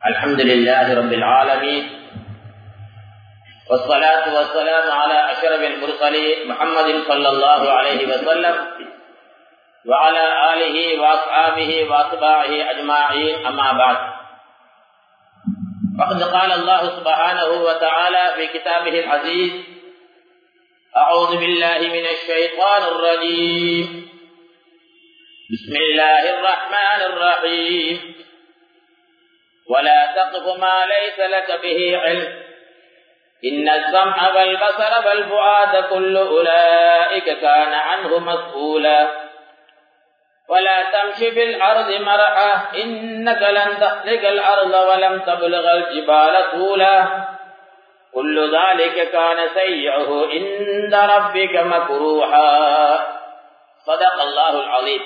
الحمد لله رب العالمين والصلاة والسلام على أشرف المرسلين محمد صلى الله عليه وسلم وعلى آله وأصحابه وأتباعه أجمعين أما بعد فقد قال الله سبحانه وتعالى في كتابه العزيز أعوذ بالله من الشيطان الرجيم بسم الله الرحمن الرحيم ولا تقف ما ليس لك به علم إن السمع والبصر والفؤاد كل أولئك كان عنه مسؤولا ولا تمشي في الأرض مرحا إنك لن تخرق الأرض ولم تبلغ الجبال طولا كل ذلك كان سيئه عند ربك مكروحا صدق الله العظيم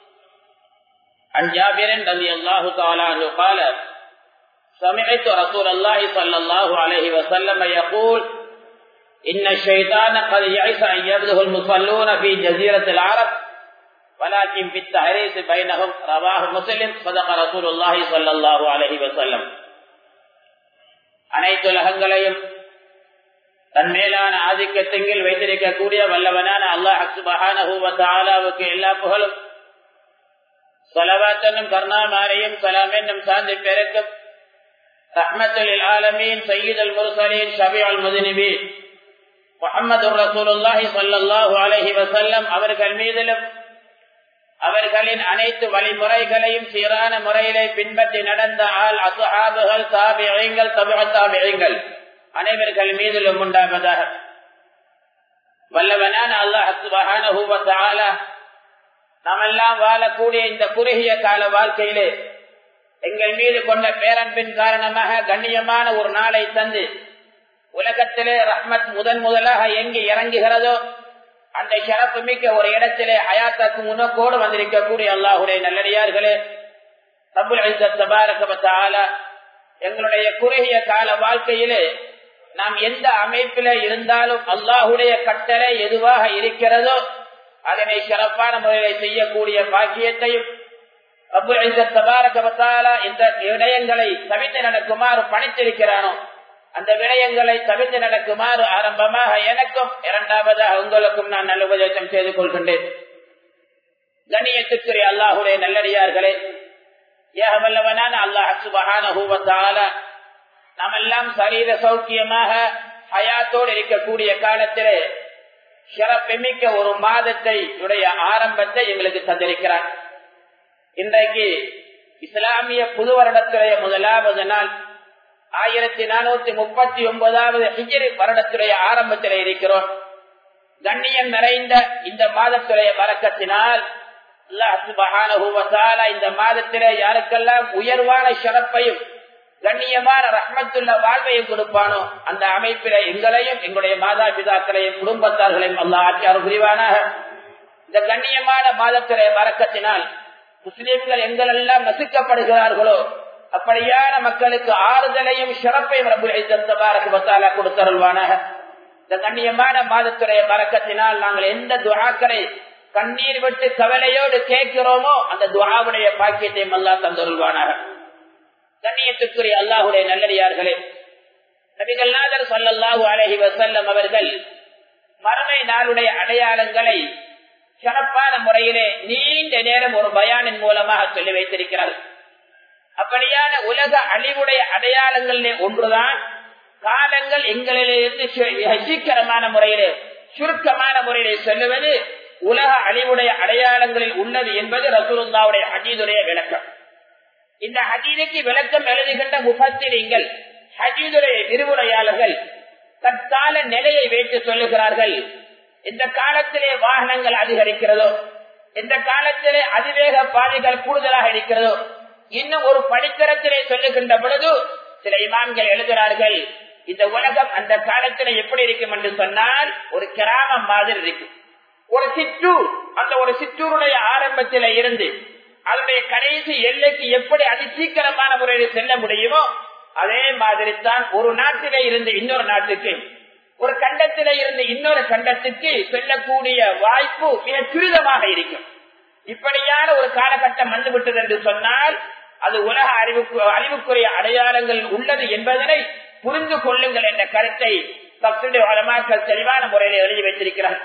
عن جابر رضي الله تعالى عنه قال سمعت رسول الله صلى الله عليه وسلم يقول إن الشيطان قد يعس أن يبلغ المصلون في جزيرة العرب ولكن في التحريس بينهم رواه مسلم صدق رسول الله صلى الله عليه وسلم அனைத்து உலகங்களையும் தன் மேலான ஆதிக்கத்திங்கில் வைத்திருக்கக்கூடிய வல்லவனான அல்லாஹ் சுபஹானஹூவத்தாலாவுக்கு எல்லா புகழும் சொலவாத்தனும் கருணாமாரையும் சலாம் என்னும் சார்ந்து பெருக்கும் ரஹ்மத்துல் ஆலமீன் சையீத் அல் முர்சலீன் ஷபி அல் முதினிபீன் முகமது ரசூலுல்லாஹி ஸல்லல்லாஹு அலைஹி வஸல்லம் அவர்கள் மீதிலும் அவர்களின் அனைத்து வழிமுறைகளையும் சீரான முறையிலே பின்பற்றி நடந்த ஆள் அசுஹாபுகள் தாபியங்கள் தபுக தாபியங்கள் அனைவர்கள் மீதிலும் உண்டாவதாக வல்லவனான அல்லாஹ் சுபஹானஹு வ தஆலா நாமெல்லாம் வாழக்கூடிய இந்த குறுகிய கால வாழ்க்கையிலே எங்கள் மீது கொண்ட பேரன்பின் காரணமாக கண்ணியமான ஒரு நாளை தந்து உலகத்திலே ரஹ்மத் முதன் முதலாக எங்கு இறங்குகிறதோ அந்த சிறப்பு மிக்க ஒரு இடத்திலே ஹயாத்தாக்கு முன்னோக்கோடு வந்திருக்கக்கூடிய அல்லாஹுடைய நல்லடியார்களே எங்களுடைய குறுகிய கால வாழ்க்கையிலே நாம் எந்த அமைப்பில இருந்தாலும் அல்லாஹுடைய கட்டளை எதுவாக இருக்கிறதோ அதனை சிறப்பான முறையில் செய்யக்கூடிய பாக்கியத்தையும் இந்த விடயங்களை தவித்து நடக்குமாறு பணித்திருக்கிறானோ அந்த விடயங்களை தவிர்த்து நடக்குமாறு ஆரம்பமாக எனக்கும் இரண்டாவதாக உங்களுக்கும் நான் நல்ல உபதேசம் செய்து கொள்கின்றேன் கண்ணியத்துக்குரிய அல்லாஹுடைய நல்லடியார்களே ஏகவல்லவனான அல்லாஹ் சுபகான நாம் எல்லாம் சரீர சௌக்கியமாக ஹயாத்தோடு இருக்கக்கூடிய காலத்திலே சிறப்புமிக்க ஒரு மாதத்தை உடைய ஆரம்பத்தை எங்களுக்கு தந்திருக்கிறார் இன்றைக்கு இஸ்லாமிய புது வருடத்துடைய முதலாவது நாள் ஆயிரத்தி நானூத்தி முப்பத்தி ஒன்பதாவது ஹிஜரி வருடத்துடைய ஆரம்பத்தில் இருக்கிறோம் கண்ணியம் நிறைந்த இந்த மாதத்துடைய வரக்கத்தினால் இந்த மாதத்திலே யாருக்கெல்லாம் உயர்வான சிறப்பையும் கண்ணியமான ரஹ்மத்துள்ள வாழ்வையும் கொடுப்பானோ அந்த அமைப்பில எங்களையும் எங்களுடைய மாதா பிதாக்களையும் குடும்பத்தார்களையும் அல்லா ஆட்சியார் புரிவானாக இந்த கண்ணியமான மாதத்துடைய வரக்கத்தினால் முஸ்லிம்கள் எங்களெல்லாம் நசுக்கப்படுகிறார்களோ அப்படியான மக்களுக்கு ஆறுதலையும் சிறப்பையும் கொடுத்தருள்வானாக இந்த கண்ணியமான மாதத்துடைய பறக்கத்தினால் நாங்கள் எந்த துவாக்களை கண்ணீர் விட்டு கவலையோடு கேட்கிறோமோ அந்த துவாவுடைய பாக்கியத்தை அல்லா தந்தருள்வானாக கண்ணியத்துக்குரிய அல்லாஹுடைய நல்லடியார்களே நபிகள் நாதர் சொல்லல்லாஹு அலஹி வசல்லம் அவர்கள் மறுமை நாளுடைய அடையாளங்களை சிறப்பான முறையிலே நீண்ட நேரம் ஒரு பயானின் மூலமாக சொல்லி வைத்திருக்கிறார்கள் அப்படியான உலக அழிவுடைய அடையாளங்களிலே ஒன்றுதான் காலங்கள் எங்களிலிருந்து சீக்கிரமான முறையிலே சுருக்கமான முறையிலே சொல்லுவது உலக அழிவுடைய அடையாளங்களில் உள்ளது என்பது ரசூலுல்லாவுடைய ஹஜீதுடைய விளக்கம் இந்த ஹஜீதுக்கு விளக்கம் எழுதுகின்ற முகத்திரிங்கள் ஹஜீதுடைய விரிவுரையாளர்கள் தற்கால நிலையை வைத்து சொல்லுகிறார்கள் இந்த காலத்திலே வாகனங்கள் அதிகரிக்கிறதோ இந்த காலத்திலே அதிவேக பாதைகள் கூடுதலாக இருக்கிறதோ இன்னும் ஒரு படித்தரத்திலே சொல்லுகின்ற பொழுது சில இமான்கள் எழுதுகிறார்கள் இந்த உலகம் அந்த காலத்துல எப்படி இருக்கும் என்று சொன்னால் ஒரு கிராமம் மாதிரி இருக்கும் ஒரு சிற்றூர் அந்த ஒரு சிற்றூருடைய ஆரம்பத்தில இருந்து அதனுடைய கடைசி எல்லைக்கு எப்படி அதி சீக்கிரமான முறையில் செல்ல முடியுமோ அதே மாதிரி தான் ஒரு நாட்டிலே இருந்து இன்னொரு நாட்டுக்கு ஒரு கண்டத்திலே இருந்து இன்னொரு கண்டத்துக்கு செல்லக்கூடிய வாய்ப்பு மிக துரிதமாக இருக்கும் இப்படியான ஒரு காலகட்டம் வந்துவிட்டது என்று சொன்னால் அது உலக அறிவுக்கு அறிவுக்குரிய அடையாளங்கள் உள்ளது என்பதனை புரிந்து கொள்ளுங்கள் என்ற கருத்தை தத்துடைய வளமாக்கள் தெளிவான முறையில் எழுதி வைத்திருக்கிறார்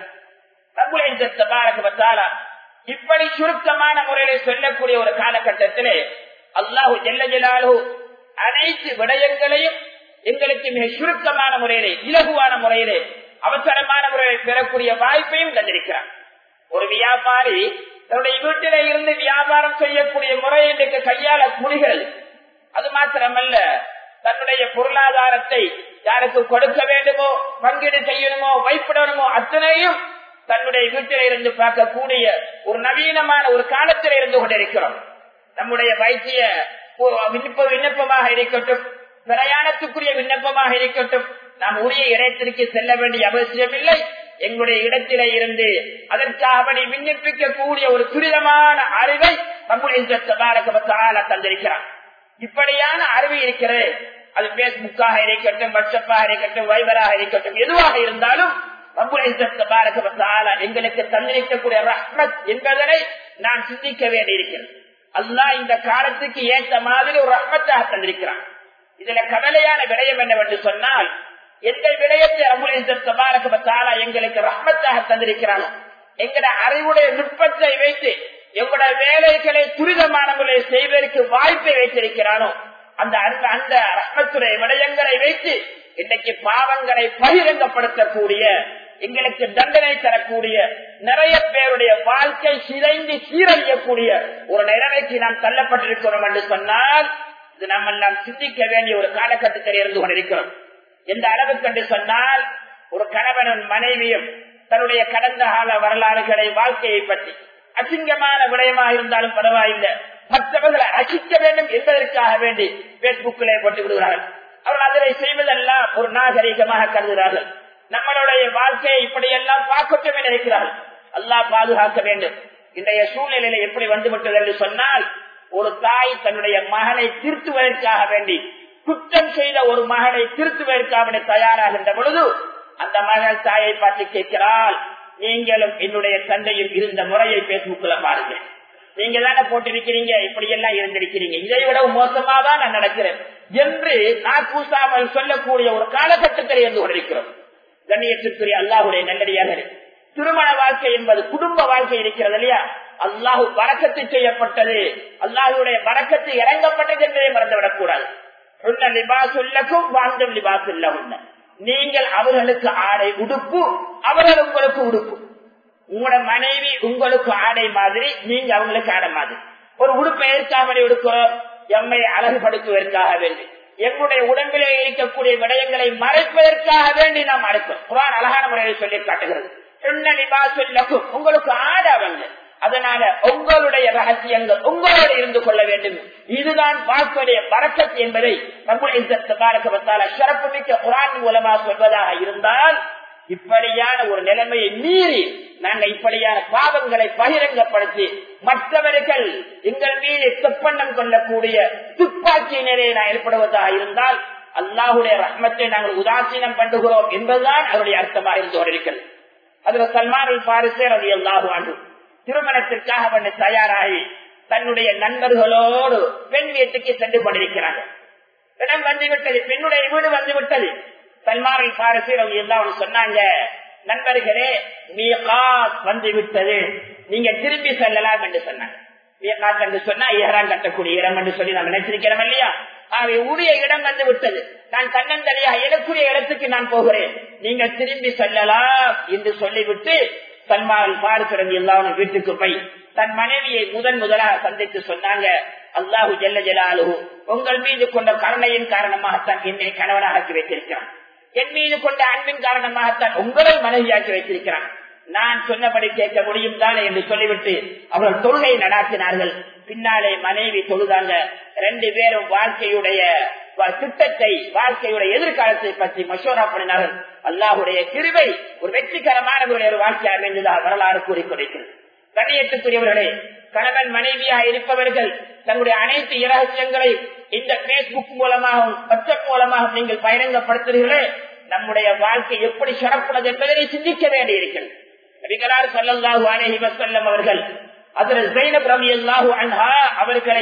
இப்படி சுருக்கமான முறையில சொல்லக்கூடிய ஒரு காலகட்டத்திலே அல்லாஹு ஜெல்ல ஜலாலு அனைத்து விடயங்களையும் எங்களுக்கு மிக சுருக்கமான முறையிலே இலகுவான முறையிலே அவசரமான முறையை பெறக்கூடிய வாய்ப்பையும் தந்திருக்கிறார் ஒரு வியாபாரி தன்னுடைய வீட்டில இருந்து வியாபாரம் செய்யக்கூடிய முறை இன்றைக்கு கையாள முடிகிறது அது மாத்திரமல்ல தன்னுடைய பொருளாதாரத்தை யாருக்கு கொடுக்க வேண்டுமோ பங்கீடு செய்யணுமோ வைப்பிடணுமோ அத்தனையும் தன்னுடைய வீட்டில இருந்து பார்க்கக்கூடிய ஒரு நவீனமான ஒரு காலத்தில் இருந்து கொண்டிருக்கிறோம் நம்முடைய வைத்திய விண்ணப்ப விண்ணப்பமாக இருக்கட்டும் பிரயாணத்துக்குரிய விண்ணப்பமாக இருக்கட்டும் நாம் உரிய இடத்திற்கு செல்ல வேண்டிய அவசியம் இல்லை எங்களுடைய இடத்திலே இருந்து அதற்காக விண்ணப்பிக்க கூடிய ஒரு துரிதமான அறிவை நம்முடைய தந்திருக்கிறார் இப்படியான அறிவு இருக்கிறது அது பேஸ்புக்காக இருக்கட்டும் வாட்ஸ்அப்பாக இருக்கட்டும் வைபராக இருக்கட்டும் எதுவாக இருந்தாலும் எங்களுக்கு தந்திருக்கக்கூடிய ரஹ்மத் என்பதனை நான் சிந்திக்க வேண்டியிருக்கிறேன் அல்லா இந்த காலத்துக்கு ஏற்ற மாதிரி ஒரு ரஹ்மத்தாக தந்திருக்கிறான் இதுல கவலையான விடயம் என்னவென்று சொன்னால் எந்த விடயத்தை அமுலேசபாரகத்தாலா எங்களுக்கு ரஹ்மத்தாக தந்திருக்கிறானோ எங்கட அறிவுடைய நுட்பத்தை வைத்து எங்களுடைய வேலைகளை துரிதமான முறையில் செய்வதற்கு வாய்ப்பை வைத்திருக்கிறானோ அந்த அந்த ரஹ்மத்துடைய விடயங்களை வைத்து இன்றைக்கு பாவங்களை பகிரங்கப்படுத்தக்கூடிய எங்களுக்கு தண்டனை தரக்கூடிய நிறைய பேருடைய வாழ்க்கை சிதைந்து சீரழியக்கூடிய ஒரு நிலைமைக்கு நாம் தள்ளப்பட்டிருக்கிறோம் என்று சொன்னால் இது நம்ம எல்லாம் சிந்திக்க வேண்டிய ஒரு காலகட்டத்தில் இருந்து கொண்டிருக்கிறோம் எந்த அளவுக்கு என்று சொன்னால் ஒரு கணவனும் மனைவியும் தன்னுடைய கடந்த கால வரலாறுகளை வாழ்க்கையை பற்றி அசிங்கமான விடயமாக இருந்தாலும் பரவாயில்லை மற்றவர்களை அசிக்க வேண்டும் என்பதற்காக வேண்டி பேஸ்புக்கிலே போட்டு விடுகிறார்கள் அவர்கள் அதனை செய்வதெல்லாம் ஒரு நாகரிகமாக கருதுகிறார்கள் நம்மளுடைய வாழ்க்கையை இப்படியெல்லாம் பார்க்கட்டும் என இருக்கிறார்கள் அல்லா பாதுகாக்க வேண்டும் இன்றைய சூழ்நிலையில எப்படி வந்துவிட்டது என்று சொன்னால் ஒரு தாய் தன்னுடைய மகனை திருத்துவதற்காக வேண்டி குற்றம் செய்த ஒரு மகனை திருத்துவதற்காக தயாராகின்ற பொழுது அந்த மகள் தாயை பார்த்து கேட்கிறாள் நீங்களும் என்னுடைய தந்தையும் இருந்த முறையை பேஸ்புக்ல பாருங்க நீங்க தானே போட்டிருக்கிறீங்க இப்படி எல்லாம் இருந்திருக்கிறீங்க இதை விட மோசமா தான் நான் நடக்கிறேன் என்று நாக்கூசாமல் சொல்லக்கூடிய ஒரு காலகட்டத்தில் இருந்து கொண்டிருக்கிறோம் கண்ணியத்திற்குரிய அல்லாஹுடைய நல்லடியாக திருமண வாழ்க்கை என்பது குடும்ப வாழ்க்கை இருக்கிறது இல்லையா அல்லாஹு வரக்கத்து செய்யப்பட்டது அல்லாஹுடைய வரக்கத்து இறங்கப்பட்டது என்பதை மறந்துவிடக் கூடாது உன்ன லிபாசுல்லக்கும் வாழ்ந்தும் லிபாசுல்ல உன்ன நீங்கள் அவர்களுக்கு ஆடை உடுப்பு அவர்கள் உங்களுக்கு உடுப்பு உங்களோட மனைவி உங்களுக்கு ஆடை மாதிரி நீங்க அவங்களுக்கு ஆடை மாதிரி ஒரு உடுப்பை எதற்காக உடுக்கிறோம் எம்மை அழகுபடுத்துவதற்காக வேண்டி எங்களுடைய உடம்பிலே இருக்கக்கூடிய விடயங்களை மறைப்பதற்காக வேண்டி நாம் அழைப்போம் குரான் அழகான முறையில் சொல்லி காட்டுகிறது உங்களுக்கு ஆடவங்க அதனால உங்களுடைய ரகசியங்கள் உங்களோடு இருந்து கொள்ள வேண்டும் இதுதான் வாக்குடைய வரக்கத் என்பதை நம்முடைய சிறப்பு மிக்க குரான் மூலமா சொல்வதாக இருந்தால் இப்படியான ஒரு நிலைமையை மீறி நாங்க இப்படியான பாவங்களை பகிரங்கப்படுத்தி மற்றவர்கள் எங்கள் மீது துப்பண்ணம் கொள்ளக்கூடிய துப்பாக்கி நிலையை நான் ஏற்படுவதாக இருந்தால் அல்லாஹுடைய ரஹ்மத்தை நாங்கள் உதாசீனம் பண்ணுகிறோம் என்பதுதான் அவருடைய அர்த்தமாக இருந்து கொண்டிருக்கிறது அதுல சல்மான் பாரிசே அது அல்லாஹு ஆண்டு திருமணத்திற்காக அவனை தயாராகி தன்னுடைய நண்பர்களோடு பெண் வீட்டுக்கு சென்று கொண்டிருக்கிறாங்க இடம் வந்துவிட்டது பெண்ணுடைய வீடு வந்துவிட்டது சல்மான் பாரிசே அவங்க எல்லாம் சொன்னாங்க நண்பர்களே மீகாத் வந்து விட்டது நீங்க திரும்பி செல்லலாம் என்று சொன்னாங்க மீகாத் என்று சொன்னா ஏறான் கட்டக்கூடிய இடம் என்று சொல்லி நாம் நினைச்சிருக்கிறோம் இல்லையா ஆகவே உரிய இடம் வந்து விட்டது நான் கண்ணந்தடியா எனக்குரிய இடத்துக்கு நான் போகிறேன் நீங்க திரும்பி செல்லலாம் என்று சொல்லிவிட்டு சல்மான் பாரிசிறந்து எல்லாரும் வீட்டுக்கு போய் தன் மனைவியை முதன் முதலாக சந்தித்து சொன்னாங்க அல்லாஹு ஜல்ல ஜலாலு உங்கள் மீது கொண்ட கருணையின் காரணமாகத்தான் என்னை கணவனாக்கி வைத்திருக்கிறான் என் மீது கொண்ட அன்பின் காரணமாகத்தான் உங்களை மனைவியாக்கி வைத்திருக்கிறான் நான் சொன்னபடி கேட்க முடியும் தானே என்று சொல்லிவிட்டு அவர்கள் தொழுகை நடாத்தினார்கள் பின்னாலே மனைவி தொழுதாங்க ரெண்டு பேரும் வாழ்க்கையுடைய திட்டத்தை வாழ்க்கையுடைய எதிர்காலத்தை பற்றி மசோரா பண்ணினார்கள் அல்லாஹுடைய கிருவை ஒரு வெற்றிகரமான ஒரு வாழ்க்கை அமைந்ததாக வரலாறு கூறிக்கொண்டிருக்கிறது கண்ணியத்துக்குரியவர்களே கணவன் மனைவியா இருப்பவர்கள் தங்களுடைய அனைத்து இரகசியங்களை இந்த பேஸ்புக் மூலமாகவும் வாட்ஸ்அப் மூலமாகவும் நீங்கள் பகிரங்கப்படுத்துகிறீர்களே நம்முடைய வாழ்க்கை எப்படி சிறப்புள்ளது என்பதை சிந்திக்க வேண்டியிருக்கிறது நபிகளார் சல்லல்லாஹு அலைஹி வஸல்லம் அவர்கள் அதில் ஜைனப் ரலியல்லாஹு அன்ஹா அவர்களை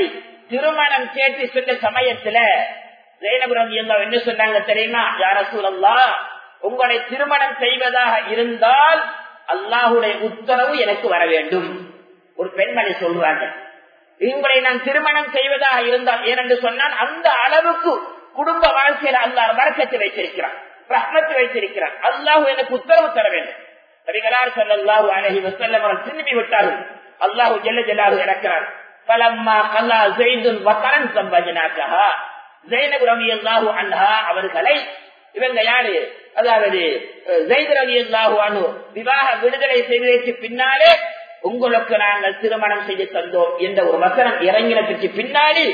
திருமணம் கேட்டு சென்ற சமயத்துல ஜெயனபுரம் என்ன சொன்னாங்க தெரியுமா யார சூழல்லா உங்களை திருமணம் செய்வதாக இருந்தால் அல்லாஹுடைய உத்தரவு எனக்கு வர வேண்டும் ஒரு பெண்மணி சொல்றாங்க உங்களை நான் திருமணம் செய்வதாக இருந்தால் ஏனென்று சொன்னால் அந்த அளவுக்கு குடும்ப வாழ்க்கையில அல்லாஹ் வரக்கத்தை வைத்திருக்கிறான் ரஹ்மத்தை வைத்திருக்கிறான் அல்லாஹு எனக்கு உத்தரவு தர வேண்டும் நபிகளார் சொல்லல்லாஹு அலஹி வசல்லம் அவர்கள் திரும்பி விட்டார்கள் அல்லாஹு ஜெல்ல ஜெல்லாஹு இறக்கிறார் பலம்மா கல்லா ஜெய்துன் வக்கரன் சம்பஜனாக்கா ஜெயினப் ரவி அல்லாஹு அன்ஹா அவர்களை இவங்க யாரு அதாவது ஜெயித் ரவி அல்லாஹு அனு விவாக விடுதலை செய்வதற்கு பின்னாலே உங்களுக்கு நாங்கள் திருமணம் செய்ய தந்தோம் என்ற ஒரு வசனம் இறங்கினத்துக்கு பின்னாடி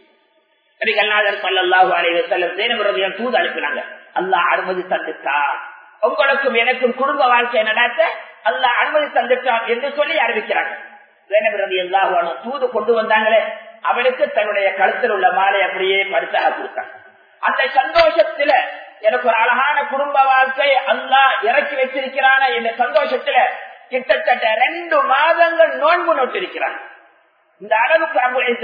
நபிகள்நாதர் சல்லாஹூ அலைவர் செல்லம் ஜெயினப் ரவியால் தூது அனுப்பினாங்க அல்லாஹ் அனுமதி தந்துட்டான் உங்களுக்கும் எனக்கும் குடும்ப வாழ்க்கையை நடத்த அல்லாஹ் அனுமதி தந்துட்டான் என்று சொல்லி அறிவிக்கிறாங்க ஜெயினப் ரவி அல்லாஹு தூது கொண்டு வந்தாங்களே அவனுக்கு தன்னுடைய கழுத்தில் உள்ள மாலை அப்படியே படுத்தாக கொடுத்தான் அந்த சந்தோஷத்துல எனக்கு ஒரு அழகான குடும்ப வாழ்க்கை அல்லா இறக்கி வச்சிருக்கிறான இந்த சந்தோஷத்துல கிட்டத்தட்ட ரெண்டு மாதங்கள் நோன்பு நோட்டிருக்கிறான் இந்த அளவுக்கு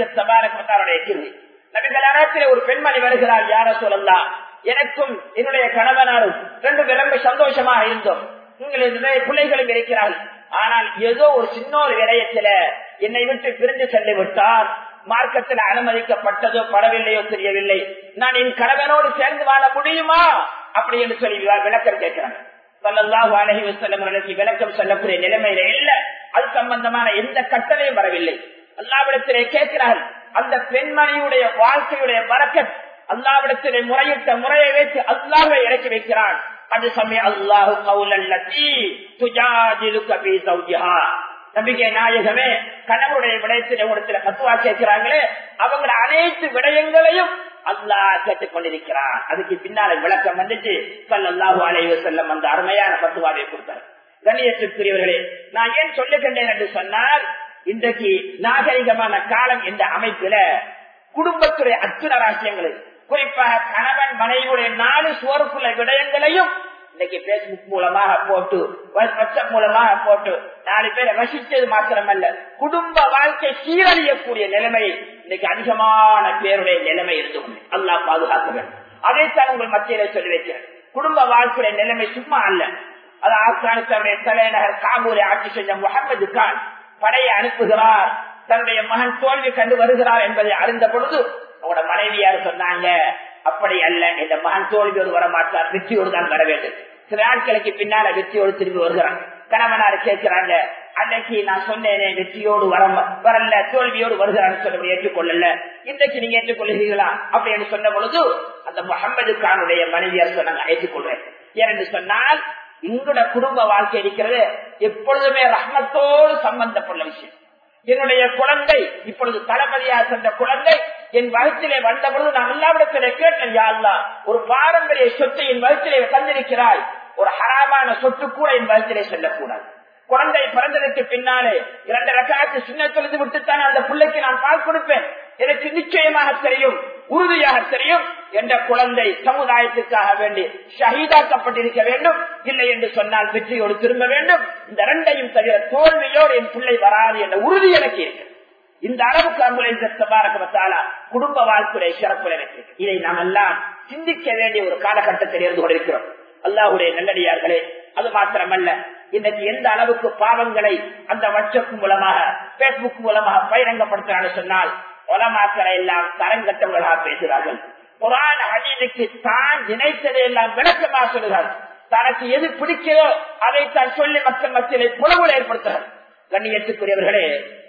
அங்குடைய கேள்வி நபிகள் ஒரு பெண்மணி வருகிறார் யார சொல்லலாம் எனக்கும் என்னுடைய கணவனாரும் ரெண்டு பேரும் சந்தோஷமாக இருந்தோம் உங்களுடைய பிள்ளைகளும் இருக்கிறார்கள் ஆனால் ஏதோ ஒரு சின்ன ஒரு விடயத்துல என்னை விட்டு பிரிந்து சென்று விட்டார் மார்க்கத்தில் அனுமதிக்கப்பட்டதோ படவில்லையோ தெரியவில்லை நான் என் கணவனோடு சேர்ந்து வாழ முடியுமா அப்படி என்று சொல்லி விளக்கம் கேட்கிறாங்க சொல்லல்லாஹு அலஹி வசல்லம் விளக்கம் சொல்லக்கூடிய நிலைமையில இல்ல அது சம்பந்தமான எந்த கட்டளையும் வரவில்லை அல்லாவிடத்திலே கேட்கிறார்கள் அந்த பெண்மணியுடைய வாழ்க்கையுடைய வரக்கத் அல்லாவிடத்திலே முறையிட்ட முறையை வைத்து அல்லாவை இறக்கி வைக்கிறான் அது சமயம் அல்லாஹு கவுலல்லி துஜாதிலு கபி சௌஜிஹா நம்பிக்கை நாயகமே கணவருடைய விடயத்தில் இடத்துல கத்துவா கேட்கிறாங்களே அவங்க அனைத்து விடயங்களையும் அல்லாஹ் கேட்டுக் கொண்டிருக்கிறான் அதுக்கு பின்னால விளக்கம் வந்துச்சு சல்லாஹூ அலைவ செல்லம் அந்த அருமையான பத்துவாவை கொடுத்தார் கண்ணியத்திற்குரியவர்களே நான் ஏன் சொல்லுகின்றேன் என்று சொன்னால் இன்றைக்கு நாகரிகமான காலம் என்ற அமைப்பில குடும்பத்துடைய அச்சுன ராசியங்களை குறிப்பாக கணவன் மனைவியுடைய நாலு சுவருக்குள்ள விடயங்களையும் இன்னைக்கு பேஸ்புக் மூலமாக போட்டு வாட்ஸ்அப் மூலமாக போட்டு நாலு பேரை வசித்தது மாத்திரமல்ல குடும்ப வாழ்க்கை சீரழியக்கூடிய நிலைமை இன்னைக்கு அதிகமான பேருடைய நிலைமை இருந்து அல்லாஹ் பாதுகாக்க வேண்டும் அதைத்தான் உங்கள் மத்தியில சொல்லி வைக்கிறேன் குடும்ப வாழ்க்கையுடைய நிலைமை சும்மா அல்ல அது ஆப்கானிஸ்தானுடைய தலைநகர் காபூரை ஆட்சி செஞ்ச முகமது கான் படையை அனுப்புகிறார் தன்னுடைய மகன் தோல்வி கண்டு வருகிறார் என்பதை அறிந்த பொழுது அவங்களோட மனைவியார் சொன்னாங்க அப்படி அல்ல இந்த மகன் தோல்வியோடு வரமாட்டார் வெற்றியோடு தான் வர வேண்டும் சில நாட்களுக்கு பின்னால வெற்றியோடு திரும்பி வருகிறான் கணவனார் கேட்கிறாங்க அன்னைக்கு நான் சொன்னேனே வெற்றியோடு வர வரல தோல்வியோடு வருகிறான்னு சொல்லி ஏற்றுக்கொள்ளல இன்றைக்கு நீங்க ஏற்றுக்கொள்கிறீர்களா அப்படின்னு சொன்ன பொழுது அந்த முகமது கானுடைய மனைவியார் சொன்னாங்க ஏற்றுக்கொள்றேன் ஏனென்று சொன்னால் எங்களோட குடும்ப வாழ்க்கை இருக்கிறது எப்பொழுதுமே ரஹ்மத்தோடு சம்பந்தப்பட்ட விஷயம் என்னுடைய குழந்தை இப்பொழுது தளபதியாக சென்ற குழந்தை என் வகுத்திலே வந்த பொழுது நான் எல்லாவிடத்திலே கேட்டேன் யாழ்லா ஒரு பாரம்பரிய சொத்தை என் வகுத்திலே தந்திருக்கிறாய் ஒரு ஹராமான சொத்து கூட என் வகுத்திலே செல்லக்கூடாது குழந்தை பிறந்ததற்கு பின்னாலே இரண்டு ரகாத்து சின்ன தொழுது விட்டுத்தான் அந்த பிள்ளைக்கு நான் பால் கொடுப்பேன் எனக்கு நிச்சயமாக தெரியும் உறுதியாக தெரியும் என்ற குழந்தை சமுதாயத்துக்காக வேண்டி ஷஹீதாக்கப்பட்டிருக்க வேண்டும் இல்லை என்று சொன்னால் வெற்றியோடு திரும்ப வேண்டும் இந்த இரண்டையும் தவிர தோல்வியோடு என் பிள்ளை வராது என்ற உறுதி எனக்கு இருக்கு இந்த அளவுக்கு அங்குலேசபாரகத்தாலா குடும்ப வாழ்க்கையை சிறப்பு இருக்கு இதை நாம் எல்லாம் சிந்திக்க வேண்டிய ஒரு காலகட்டத்தில் இருந்து கொண்டிருக்கிறோம் அல்லாஹுடைய நல்லடியார்களே அது மாத்திரமல்ல இன்னைக்கு எந்த அளவுக்கு பாவங்களை அந்த வாட்ஸ்அப் மூலமாக பேஸ்புக் மூலமாக பகிரங்கப்படுத்துறான்னு சொன்னால் உலமாக்களை எல்லாம் தரங்கட்டவர்களாக பேசுகிறார்கள் குரான் ஹதீதுக்கு தான் நினைத்ததை எல்லாம் விளக்கமாக சொல்லுகிறார் தனக்கு எது பிடிக்கிறோ அதை தான் சொல்லி மக்கள் மத்தியிலே புலவுல ஏற்படுத்துகிறார் கண்ணியத்துக்குரியவர்களே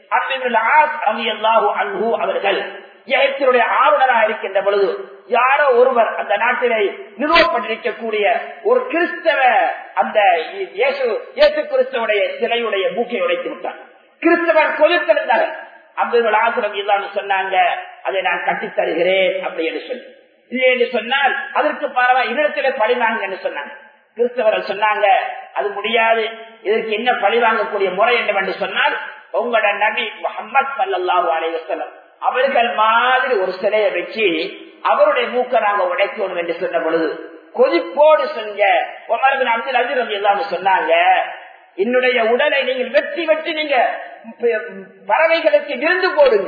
அவர்கள் எகிப்தினுடைய ஆளுநராக இருக்கின்ற பொழுது யாரோ ஒருவர் அந்த நாட்டிலே நிறுவப்பட்டிருக்கக்கூடிய ஒரு கிறிஸ்தவ அந்த இயேசு இயேசு கிறிஸ்தவனுடைய சிலையுடைய மூக்கை உடைத்து விட்டார் கிறிஸ்தவன் கொதித்திருந்தார் அப்துல் ஆசிரம் இல்லான்னு சொன்னாங்க அதை நான் கட்டித் தருகிறேன் அப்படி என்று சொல்லி இது என்று சொன்னால் அதற்கு பரவாயில்ல இடத்திலே பழிவாங்க என்று சொன்னாங்க கிறிஸ்தவர்கள் சொன்னாங்க அது முடியாது இதற்கு என்ன பழி வாங்கக்கூடிய முறை என்னவென்று சொன்னால் உங்களோட நபி முகமது சல்லாஹூ அலைவசலம் அவர்கள் மாதிரி ஒரு சிலையை வச்சு அவருடைய மூக்க நாங்க உடைக்கணும் என்று சொன்ன பொழுது கொதிப்போடு செஞ்ச உமர்பின் அப்துல் அஜிர் ரவி எல்லாம் சொன்னாங்க என்னுடைய உடலை நீங்கள் வெட்டி வெட்டி நீங்க பறவைகளுக்கு விருந்து போடுங்க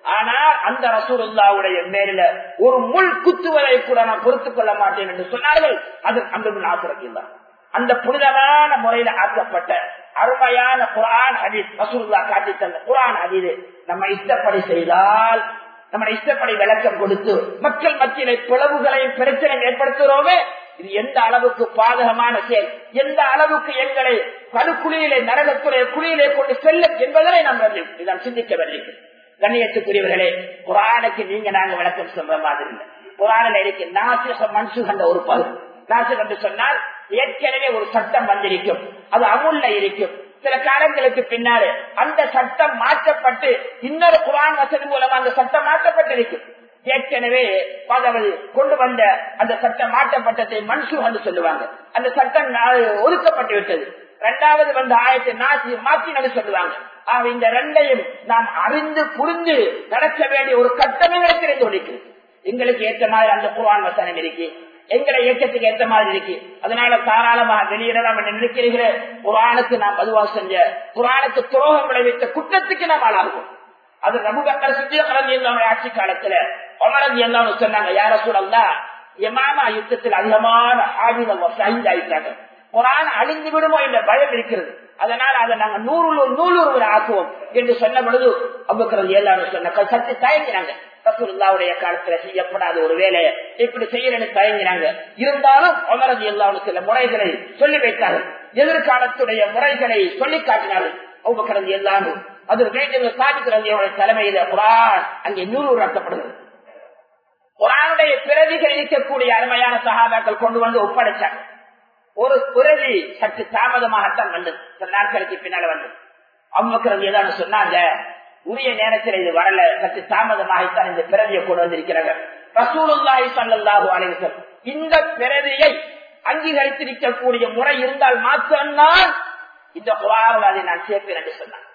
ஆனால் அந்த ரசூலுல்லாவுடைய மேல ஒரு முள் குத்துவதை கூட நான் பொறுத்துக் கொள்ள மாட்டேன் என்று சொன்னார்கள் அது அந்த ஆசிரக்கின்றார் அந்த புனிதமான முறையில ஆக்கப்பட்ட அருமையான குரான் ஹதீஸ் ரசூலுல்லா காட்டி தந்த குரான் ஹதீது நம்ம இஷ்டப்படி செய்தால் நம்ம இஷ்டப்படி விளக்கம் கொடுத்து மக்கள் மத்தியில பிளவுகளையும் பிரச்சனை ஏற்படுத்துகிறோமே இது எந்த அளவுக்கு பாதகமான செயல் எந்த அளவுக்கு எங்களை கருக்குழியிலே நரகத்துடைய குழியிலே கொண்டு செல்லும் என்பதனை நாம் இதான் சிந்திக்க வேண்டும் கண்ணியத்துக்குரியவர்களே குரானுக்கு நீங்க நாங்க விளக்கம் சொல்ற மாதிரி இல்லை குரானில் இருக்கு நாசிக மன்சு கண்ட ஒரு பகுதி நாசு என்று சொன்னால் ஏற்கனவே ஒரு சட்டம் வந்திருக்கும் அது அமுல்ல இருக்கும் சில காலங்களுக்கு பின்னாலே அந்த சட்டம் மாற்றப்பட்டு இன்னொரு குரான் வசதி மூலம் அந்த சட்டம் மாற்றப்பட்டிருக்கும் ஏற்கனவே அதாவது கொண்டு வந்த அந்த சட்டம் மாற்றப்பட்டதை மன்சு என்று சொல்லுவாங்க அந்த சட்டம் ஒதுக்கப்பட்டு விட்டது இரண்டாவது வந்த ஆயத்தை நாசி மாற்றினது சொல்லுவாங்க ஆக இந்த ரெண்டையும் நாம் அறிந்து புரிந்து நடக்க வேண்டிய ஒரு கட்டமே தெரிந்து கொண்டிருக்கிறது எங்களுக்கு ஏற்ற மாதிரி அந்த குரான் வசனம் இருக்கு எங்களை இயக்கத்துக்கு ஏற்ற மாதிரி இருக்கு அதனால தாராளமாக வெளியிடலாம் என்று நினைக்கிறீர்கள் குரானுக்கு நாம் பதுவா செஞ்ச குரானுக்கு துரோகம் விளைவித்த குற்றத்துக்கு நாம் ஆளாகும் அது ரகுபக்கர் சுத்திய கலந்து ஆட்சி காலத்துல அமரது எல்லாம் சொன்னாங்க யார சூழல்லா எமாமா யுத்தத்தில் அதிகமான ஆயுதம் ஆயிட்டாங்க குரான் அழிந்து விடுமோ என்ற பயம் இருக்கிறது அதனால அதை நாங்க நூறு நூறு ஆக்குவோம் என்று சொன்ன பொழுது அவ்வக்கிறது எல்லாரும் சொன்ன சத்து தயங்கினாங்க ரசூல்லாவுடைய காலத்துல செய்யப்படாத ஒரு வேலையை இப்படி செய்யறேன்னு தயங்கினாங்க இருந்தாலும் அமரது எல்லாரும் சில முறைகளை சொல்லி வைத்தார்கள் எதிர்காலத்துடைய முறைகளை சொல்லி காட்டினார்கள் அவ்வக்கிறது எல்லாரும் அது வேண்டிய சாதிக்கிறது தலைமையில குரான் அங்கே நூறு நடத்தப்படுகிறது குரானுடைய பிரதிகள் இருக்கக்கூடிய அருமையான சகாபாக்கள் கொண்டு வந்து ஒப்படைச்சாங்க ஒரு பிரதி சற்று தாமதமாகத்தான் வந்தது சில நாட்களுக்கு பின்னால வந்தது அவ்வக்கிறது ஏதாவது சொன்னாங்க உரிய நேரத்தில் இது வரல சற்று தாமதமாகத்தான் இந்த பிறவியை கொண்டு வந்திருக்கிறார்கள் ரசூலுல்லாஹி சல்லாஹூ அலைவசம் இந்த பிறவியை அங்கீகரித்திருக்கக்கூடிய முறை இருந்தால் மாத்திரம்தான் இந்த குரான் அதை நான் சேர்ப்பேன் என்று சொன்னான்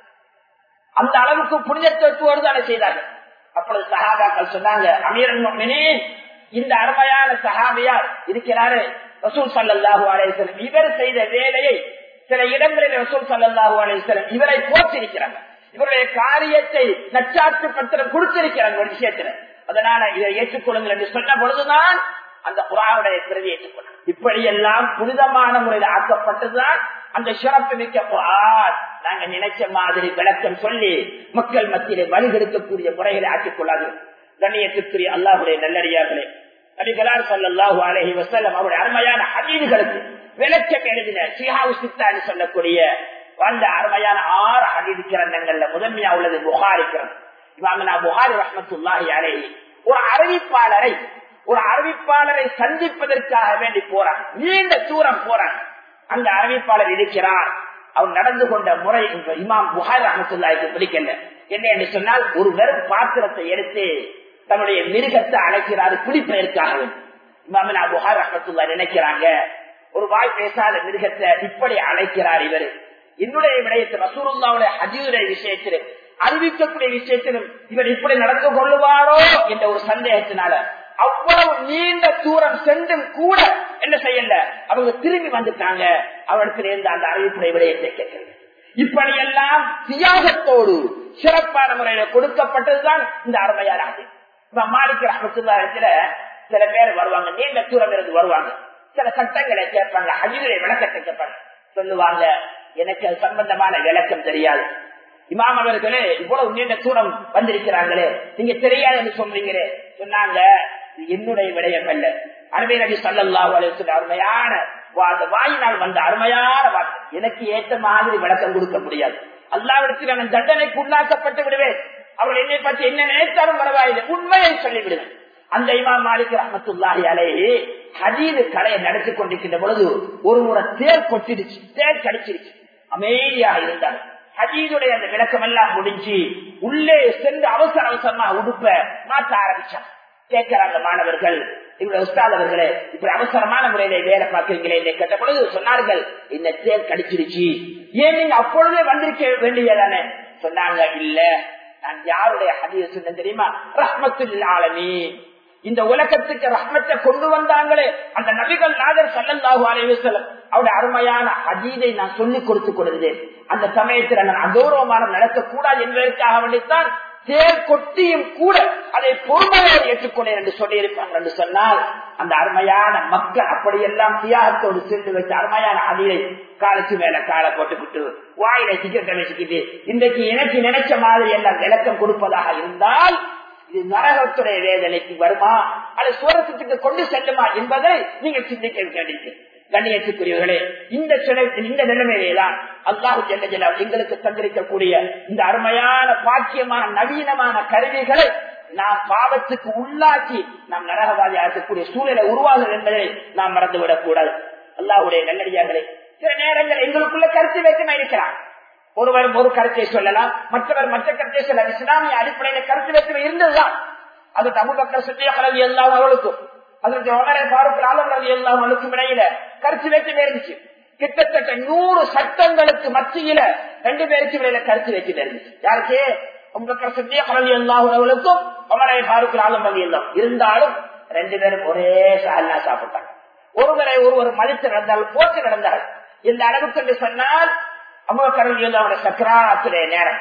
அந்த அளவுக்கு புனிதத்துவத்தோடு தானே செய்தார்கள் அப்பொழுது சஹாபாக்கள் சொன்னாங்க அமீரன் இந்த அருமையான சஹாபியார் இருக்கிறாரு ரசூல் சல்லாஹூ அலைவசம் இவர் செய்த வேலையை சில இடங்களில் ரசூல் சல்லாஹூ அலைவசம் இவரை போற்றிருக்கிறாங்க இவருடைய காரியத்தை நச்சாற்று பத்திரம் கொடுத்திருக்கிறாங்க ஒரு விஷயத்துல அதனால இதை ஏற்றுக்கொள்ளுங்கள் என்று சொன்ன பொழுதுதான் அந்த குரானுடைய பிரதி ஏற்றுக்கொள்ள இப்படியெல்லாம் புனிதமான முறையில் ஆக்கப்பட்டதுதான் அந்த சிறப்பு மிக்க குரான் நாங்க நினைச்ச மாதிரி விளக்கம் சொல்லி மக்கள் மத்தியிலே வழிகெடுக்கக்கூடிய முறைகளை ஆக்கிக் கொள்ளாது கண்ணியத்திற்குரிய அல்லாஹுடைய நல்லடியார்களே நபிகளார் சல்லாஹூ அலஹி வசல்லம் அவருடைய அருமையான ஹதீதுகளுக்கு விளக்கம் எழுதின சிஹாவு சித்தான்னு சொல்லக்கூடிய அந்த அருமையான ஆறு ஹதீது கிரந்தங்கள்ல முதன்மையா உள்ளது புகாரி கிரந்தம் இமாமனா புகாரி ரஹமத்துல்லாஹி அலைஹி ஒரு அறிவிப்பாளரை ஒரு அறிவிப்பாளரை சந்திப்பதற்காக வேண்டி போறான் நீண்ட தூரம் போறான் அந்த அறிவிப்பாளர் இருக்கிறார் அவர் நடந்து கொண்ட முறை இமாம் புகாரி ரஹமத்துல்லாஹிக்கு பிடிக்கல என்ன என்று சொன்னால் ஒரு வெறும் பாத்திரத்தை எடுத்து தன்னுடைய மிருகத்தை அழைக்கிறார் குடிப்பதற்காக இமாமனா புகாரி ரஹமத்துல்லா நினைக்கிறாங்க ஒரு வாய் பேசாத மிருகத்தை இப்படி அழைக்கிறார் இவரு என்னுடைய விடயத்தில் ரசூருல்லாவுடைய ஹஜீருடைய விஷயத்திலும் அறிவிக்கக்கூடிய விஷயத்திலும் இவர் இப்படி நடந்து கொள்ளுவாரோ என்ற ஒரு சந்தேகத்தினால அவ்வளவு நீண்ட தூரம் சென்றும் கூட என்ன செய்யல அவங்க திரும்பி வந்துட்டாங்க அவரிடத்துல இருந்து அந்த அறிவிப்புடைய விடயத்தை கேட்கிறது இப்படியெல்லாம் தியாகத்தோடு சிறப்பான முறையில கொடுக்கப்பட்டதுதான் இந்த அருமையான அது இப்ப மாலிக் ரஹமத்துல்லாத்துல சில பேர் வருவாங்க நீண்ட தூரம் இருந்து வருவாங்க சில சட்டங்களை கேட்பாங்க அஜிகளை விளக்கத்தை கேட்பாங்க சொல்லுவாங்க எனக்கு அது சம்பந்தமான விளக்கம் தெரியாது இமாம் அவர்களே இவ்வளவு நீண்ட தூரம் வந்திருக்கிறாங்களே நீங்க தெரியாதுன்னு சொல்றீங்களே சொன்னாங்க என்னுடைய விடயம் அல்ல அருமை நபி சல்லாஹூ அலைய அருமையான வாயினால் வந்த அருமையான வார்த்தை எனக்கு ஏற்ற மாதிரி விளக்கம் கொடுக்க முடியாது அல்லாவிடத்தில் நான் தண்டனைக்கு உள்ளாக்கப்பட்டு விடுவேன் அவர்கள் என்னை பற்றி என்ன நினைத்தாலும் பரவாயில்லை உண்மையை சொல்லிவிடுவேன் அந்த இமாம் மாலிக் ரஹமத்துல்லாஹி அலையே ஹதீது கடையை நடத்தி கொண்டிருக்கின்ற பொழுது ஒரு முறை தேர் கொட்டிடுச்சு தேர் கடிச்சிருச்சு அமைதியா இருந்தார் ஹதீதுடைய அந்த விளக்கம் எல்லாம் முடிஞ்சு உள்ளே சென்று அவசர அவசரமா உடுப்ப மாற்ற ஆரம்பிச்சான் கேட்கிறாங்க மாணவர்கள் இவருடைய உஸ்தாத் அவர்களே இப்படி அவசரமான முறையில வேலை பார்க்கிறீங்களே என்னை கேட்ட பொழுது சொன்னார்கள் இந்த தேர் கடிச்சிருச்சு ஏன் நீங்க அப்பொழுதே வந்திருக்க வேண்டியதானே சொன்னாங்க இல்ல நான் யாருடைய ஹதீஸ் சொன்னேன் தெரியுமா ரஹ்மத்துல் ஆலமி இந்த உலகத்துக்கு ரஹ்மத்தை கொண்டு வந்தாங்களே அந்த நபிகள் நாதர் சல்லல்லாஹு அலைஹி வஸல்லம் அவருடைய அருமையான அதீதை நான் சொல்லிக் கொடுத்து கொடுத்தேன் அந்த சமயத்தில் நான் அதோரமான நடத்தக்கூடாது என்பதற்காக வேண்டித்தான் தேர் கொட்டியும் கூட அதை பொறுமையாக ஏற்றுக்கொண்டேன் என்று சொல்லியிருப்பாங்க என்று சொன்னால் அந்த அருமையான மக்கள் அப்படியெல்லாம் தியாகத்தோடு சென்று வச்ச அருமையான அதிலை காலுக்கு மேல காலை போட்டுக்கிட்டு வாயில சிக்கத்தை வச்சுக்கிட்டு இன்றைக்கு எனக்கு நினைச்ச மாதிரி எல்லாம் விளக்கம் கொடுப்பதாக இருந்தால் இது நரகத்துடைய வேதனைக்கு வருமா அது சுவரத்துக்கு கொண்டு செல்லுமா என்பதை நீங்கள் சிந்திக்க வேண்டியது கண்ணியத்துக்குரியவர்களே இந்த இந்த நிலைமையில்தான் அல்லாஹு ஜெல்ல எங்களுக்கு தந்திருக்கக்கூடிய இந்த அருமையான பாக்கியமான நவீனமான கருவிகளை நாம் பாவத்துக்கு உள்ளாக்கி நாம் நரகவாதி ஆக்கக்கூடிய சூழலை உருவாகும் என்பதை நாம் மறந்துவிடக் கூடாது அல்லாஹுடைய நல்லடியார்களே சில நேரங்கள் எங்களுக்குள்ள கருத்து வேற்றுமை இருக்கிறான் ஒருவர் ஒரு கருத்தை சொல்லலாம் மற்றவர் மற்ற கருத்தை சொல்லலாம் இஸ்லாமிய அடிப்படையில கருத்து வேற்றுமை இருந்ததுதான் அது தமிழ் சுற்றிய கலவி எல்லாம் அவளுக்கும் அதற்கு உடனே பாரூக் ஆலம் ரவி எல்லாம் அவளுக்கும் இடையில கருத்து வேற்றுமை இருந்துச்சு கிட்டத்தட்ட நூறு சட்டங்களுக்கு மத்தியில ரெண்டு பேருக்கு இடையில கருத்து வேற்றுமை இருந்துச்சு யாருக்கு உங்களுக்கு சுற்றிய கலவி எல்லாம் அவளுக்கும் உமரை பாரூக் ஆலம் ரவி எல்லாம் இருந்தாலும் ரெண்டு பேரும் ஒரே சாலா சாப்பிட்டாங்க ஒருவரை ஒருவர் மதித்து நடந்தால் போட்டு நடந்தால் இந்த அளவுக்கு என்று சொன்னால் அமுகக்கரல் சக்கராத்துடைய நேரம்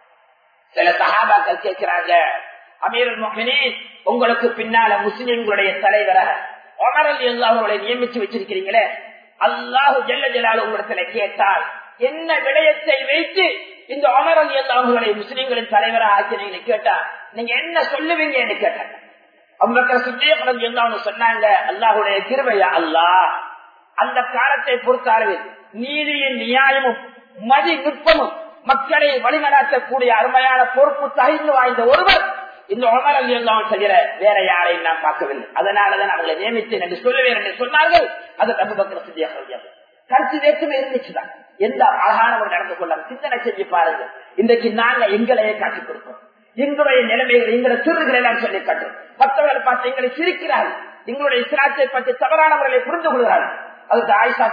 சில சகாபாக்கள் கேட்கிறாங்க அமீர் மொஹினீன் உங்களுக்கு பின்னால முஸ்லிம்களுடைய தலைவராக ஒமரல் அவர்களை நியமிச்சு வச்சிருக்கிறீங்களே அல்லாஹு ஜல்ல ஜலால் உங்களிடத்துல கேட்டால் என்ன விடயத்தை வைத்து இந்த ஒமரல் அவர்களை முஸ்லிம்களின் தலைவராக ஆக்கினீங்கன்னு கேட்டா நீங்க என்ன சொல்லுவீங்க என்று கேட்டாங்க அவங்க சுத்தியப்படம் என்ன சொன்னாங்க அல்லாஹுடைய கிருமையா அல்லாஹ் அந்த காலத்தை பொறுத்தளவில் நீதியின் நியாயமும் மதி நுட்பமும் மக்களை வழிநடாத்தக்கூடிய அருமையான பொறுப்பு தகிந்து வாய்ந்த ஒருவர் இந்த உமரல் எல்லாம் தவிர வேற யாரையும் நான் பார்க்கவில்லை அதனாலதான் அவங்களை நியமித்தேன் என்று சொல்லுவேன் என்று சொன்னார்கள் அது தப்பு பக்கம் சித்தியா கருத்து வேற்றுமை இருந்துச்சுதான் எந்த அழகானவர் நடந்து கொள்ளாங்க சிந்தனை செஞ்சு பாருங்க இன்றைக்கு நாங்க எங்களையே காட்டிக் கொடுப்போம் எங்களுடைய நிலைமைகள் எங்களை சிறுகளை எல்லாம் சொல்லி காட்டும் மற்றவர்களை பார்த்து எங்களை சிரிக்கிறார்கள் எங்களுடைய இஸ்லாத்தை பற்றி தவறானவர்களை புரிந்து கொள்கிறார்கள் அதுக்கு ஆயிஷா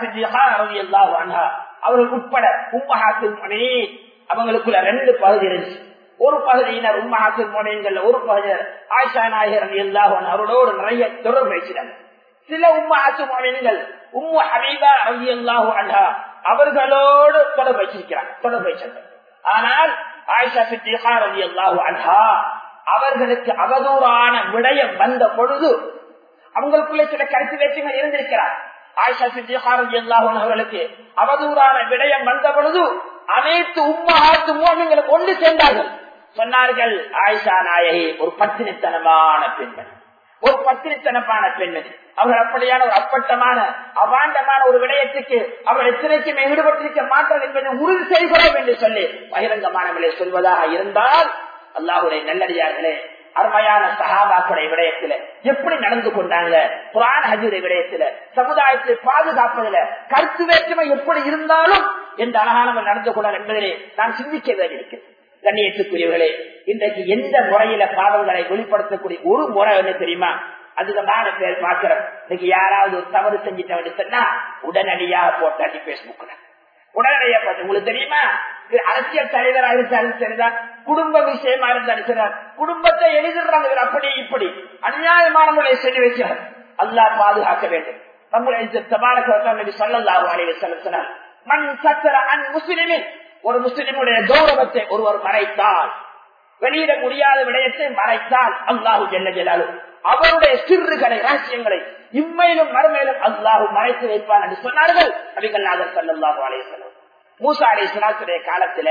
எல்லா அவர்கள் உட்பட உம்மஹாத்தின் மணி அவங்களுக்குள்ள ரெண்டு பகுதி இருந்துச்சு ஒரு பகுதியினர் உம்மஹாத்தின் மொழிகள் ஒரு பகுதியினர் ஆயிஷா நாயகர் எல்லாரும் அவர்களோடு நிறைய தொடர்பு வைக்கிறாங்க சில உம்மஹாத்து மொழிகள் உம்மு ஹபீபா ரவி அல்லாஹு அன்ஹா அவர்களோடு தொடர்பு வச்சிருக்கிறாங்க தொடர்பு வச்சிருக்காங்க ஆனால் ஆயிஷா சித்திகா ரவி அல்லாஹு அன்ஹா அவர்களுக்கு அவதூறான விடயம் வந்த பொழுது அவங்களுக்குள்ளே சில கருத்து வேற்றுமை இருந்திருக்கிறார் ஆயிஷா சித்திகாரதி அல்லாஹன் அவர்களுக்கு அவதூறான விடயம் வந்த பொழுது அனைத்து உம்மகாத்து மோகங்களை கொண்டு சென்றார்கள் சொன்னார்கள் ஆயிஷா நாயகி ஒரு பத்தினித்தனமான பெண்மணி ஒரு பத்தினித்தனமான பெண்மணி அவர் அப்படியான ஒரு அப்பட்டமான அவாண்டமான ஒரு விடயத்துக்கு அவர் எத்தனைக்குமே ஈடுபட்டிருக்க மாட்டார் என்பதை உறுதி செய்கிறோம் என்று சொல்லி பகிரங்கமானவர்களை சொல்வதாக இருந்தால் அல்லாஹுடைய நல்லடியார்களே அருமையான சகாபாக்குடைய விடயத்துல எப்படி நடந்து கொண்டாங்க குரான் ஹஜுடைய விடயத்துல சமுதாயத்தை பாதுகாப்பதில் கருத்து வேற்றுமை எப்படி இருந்தாலும் எந்த அழகானவர் நடந்து கொண்டார் என்பதிலே நான் சிந்திக்க வேண்டியிருக்கிறேன் கண்ணியத்துக்குரியவர்களே இன்றைக்கு எந்த முறையில பாவங்களை வெளிப்படுத்தக்கூடிய ஒரு முறை என்ன தெரியுமா அதிகமான பேர் பார்க்கிறோம் இன்னைக்கு யாராவது ஒரு தவறு செஞ்சிட்டவன்னு சொன்னா உடனடியாக போட்டாட்டி பேஸ்புக்ல உடனடியாக பார்த்து உங்களுக்கு தெரியுமா அரசியல் தலைவராக இருந்தாலும் சரிதான் குடும்ப விஷயமா இருந்தாலும் சரிதான் குடும்பத்தை எழுதிடுறாங்க அப்படி இப்படி அநியாயமான முறையை சொல்லி வைக்கிறார் அல்லாஹ் பாதுகாக்க வேண்டும் நம்முடைய தபாரக சொல்லல்லாஹு அலைஹி வஸல்லம் சொன்னார் மண் சத்தர அன் முஸ்லிமின் ஒரு முஸ்லிமுடைய கௌரவத்தை ஒருவர் மறைத்தால் வெளியிட முடியாத விடயத்தை மறைத்தால் அல்லாஹு ஜெல்ல ஜலாலு அவருடைய சிறுகளை ரகசியங்களை இம்மையிலும் மறுமையிலும் அல்லாஹு மறைத்து வைப்பான் என்று சொன்னார்கள் நபிகள் நாதர் சல்லாஹு அலையம் மூசா அலை சுனாத்துடைய காலத்துல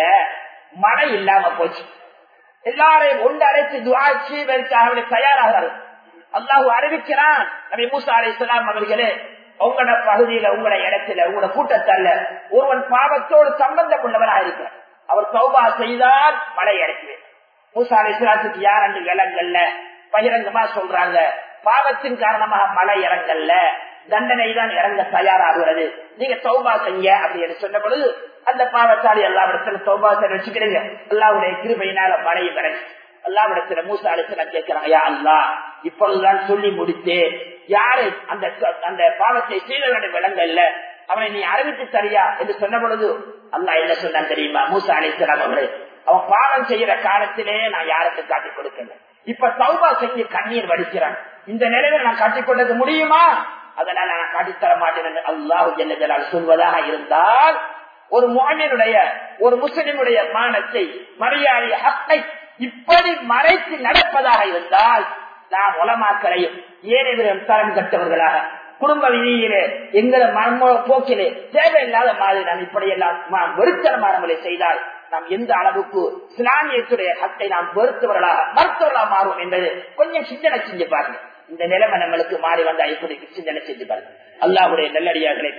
மழை இல்லாம போச்சு எல்லாரையும் ஒன்று அழைத்து துவாட்சி வைக்காக தயாராகிறார்கள் அல்லாஹு அறிவிக்கிறான் நபி மூசா அலை இஸ்லாம் அவர்களே உங்களோட பகுதியில உங்களோட இடத்துல உங்களோட கூட்டத்தால ஒருவன் பாவத்தோடு சம்பந்தம் உள்ளவராக இருக்கிறார் அவர் சௌபா செய்தால் மழை இறக்குவேன் மூசா அலை இஸ்லாத்துக்கு யார் அன்று விலங்கல்ல பகிரங்கமா சொல்றாங்க பாவத்தின் காரணமாக மழை இறங்கல்ல தண்டனை தான் இறங்க தயாராகிறது நீங்க சௌபா செய்ய அப்படின்னு சொன்ன பொழுது அந்த பாவத்தாளி எல்லா இடத்துல சௌபா வச்சுக்கிறீங்க எல்லாவுடைய கிருபையினால மழையை கிடைச்சு எல்லாவிடத்துல மூசா அழைச்சு நான் கேட்கிறாங்க யா அல்லா இப்பொழுதுதான் சொல்லி முடித்தேன் யாரு அந்த அந்த பாவத்தை செய்தவனுடைய விலங்கல்ல அவனை நீ அறிவித்து தரியா என்று சொன்ன பொழுது அல்லா என்ன சொன்னான் தெரியுமா மூசா அழைக்கிறான் அவரு அவன் பாவம் செய்யற காலத்திலே நான் யாருக்கு காட்டி கொடுக்கல இப்ப சௌபா செஞ்சு கண்ணீர் வடிக்கிறான் இந்த நிலையில நான் காட்டிக்கொண்டது முடியுமா அதனால நான் காட்டித்தர மாட்டேன் என்று அல்லாஹு ஜெல்லஜலால் சொல்வதாக இருந்தால் ஒரு மோனியனுடைய ஒரு முஸ்லிமுடைய மானத்தை மரியாதை ஹக்கை இப்படி மறைத்து நடப்பதாக இருந்தால் நாம் உலமாக்களையும் ஏனைவரும் தரம் கட்டவர்களாக குடும்ப விதியிலே எங்களை மர்ம போக்கிலே தேவையில்லாத மாதிரி நாம் இப்படியெல்லாம் நாம் வெறுத்தனமான முறை செய்தால் நாம் எந்த அளவுக்கு இஸ்லாமியத்துடைய ஹத்தை நாம் வெறுத்தவர்களாக மறுத்தவர்களாக மாறுவோம் என்பது கொஞ்சம் சிந்தனை செஞ்சு பாருங்க இந்த நிலைமை நம்மளுக்கு மாறி வந்தா இப்படி சிந்தனை செஞ்சு பாருங்க அல்லாஹுடைய நல்லடியார்களே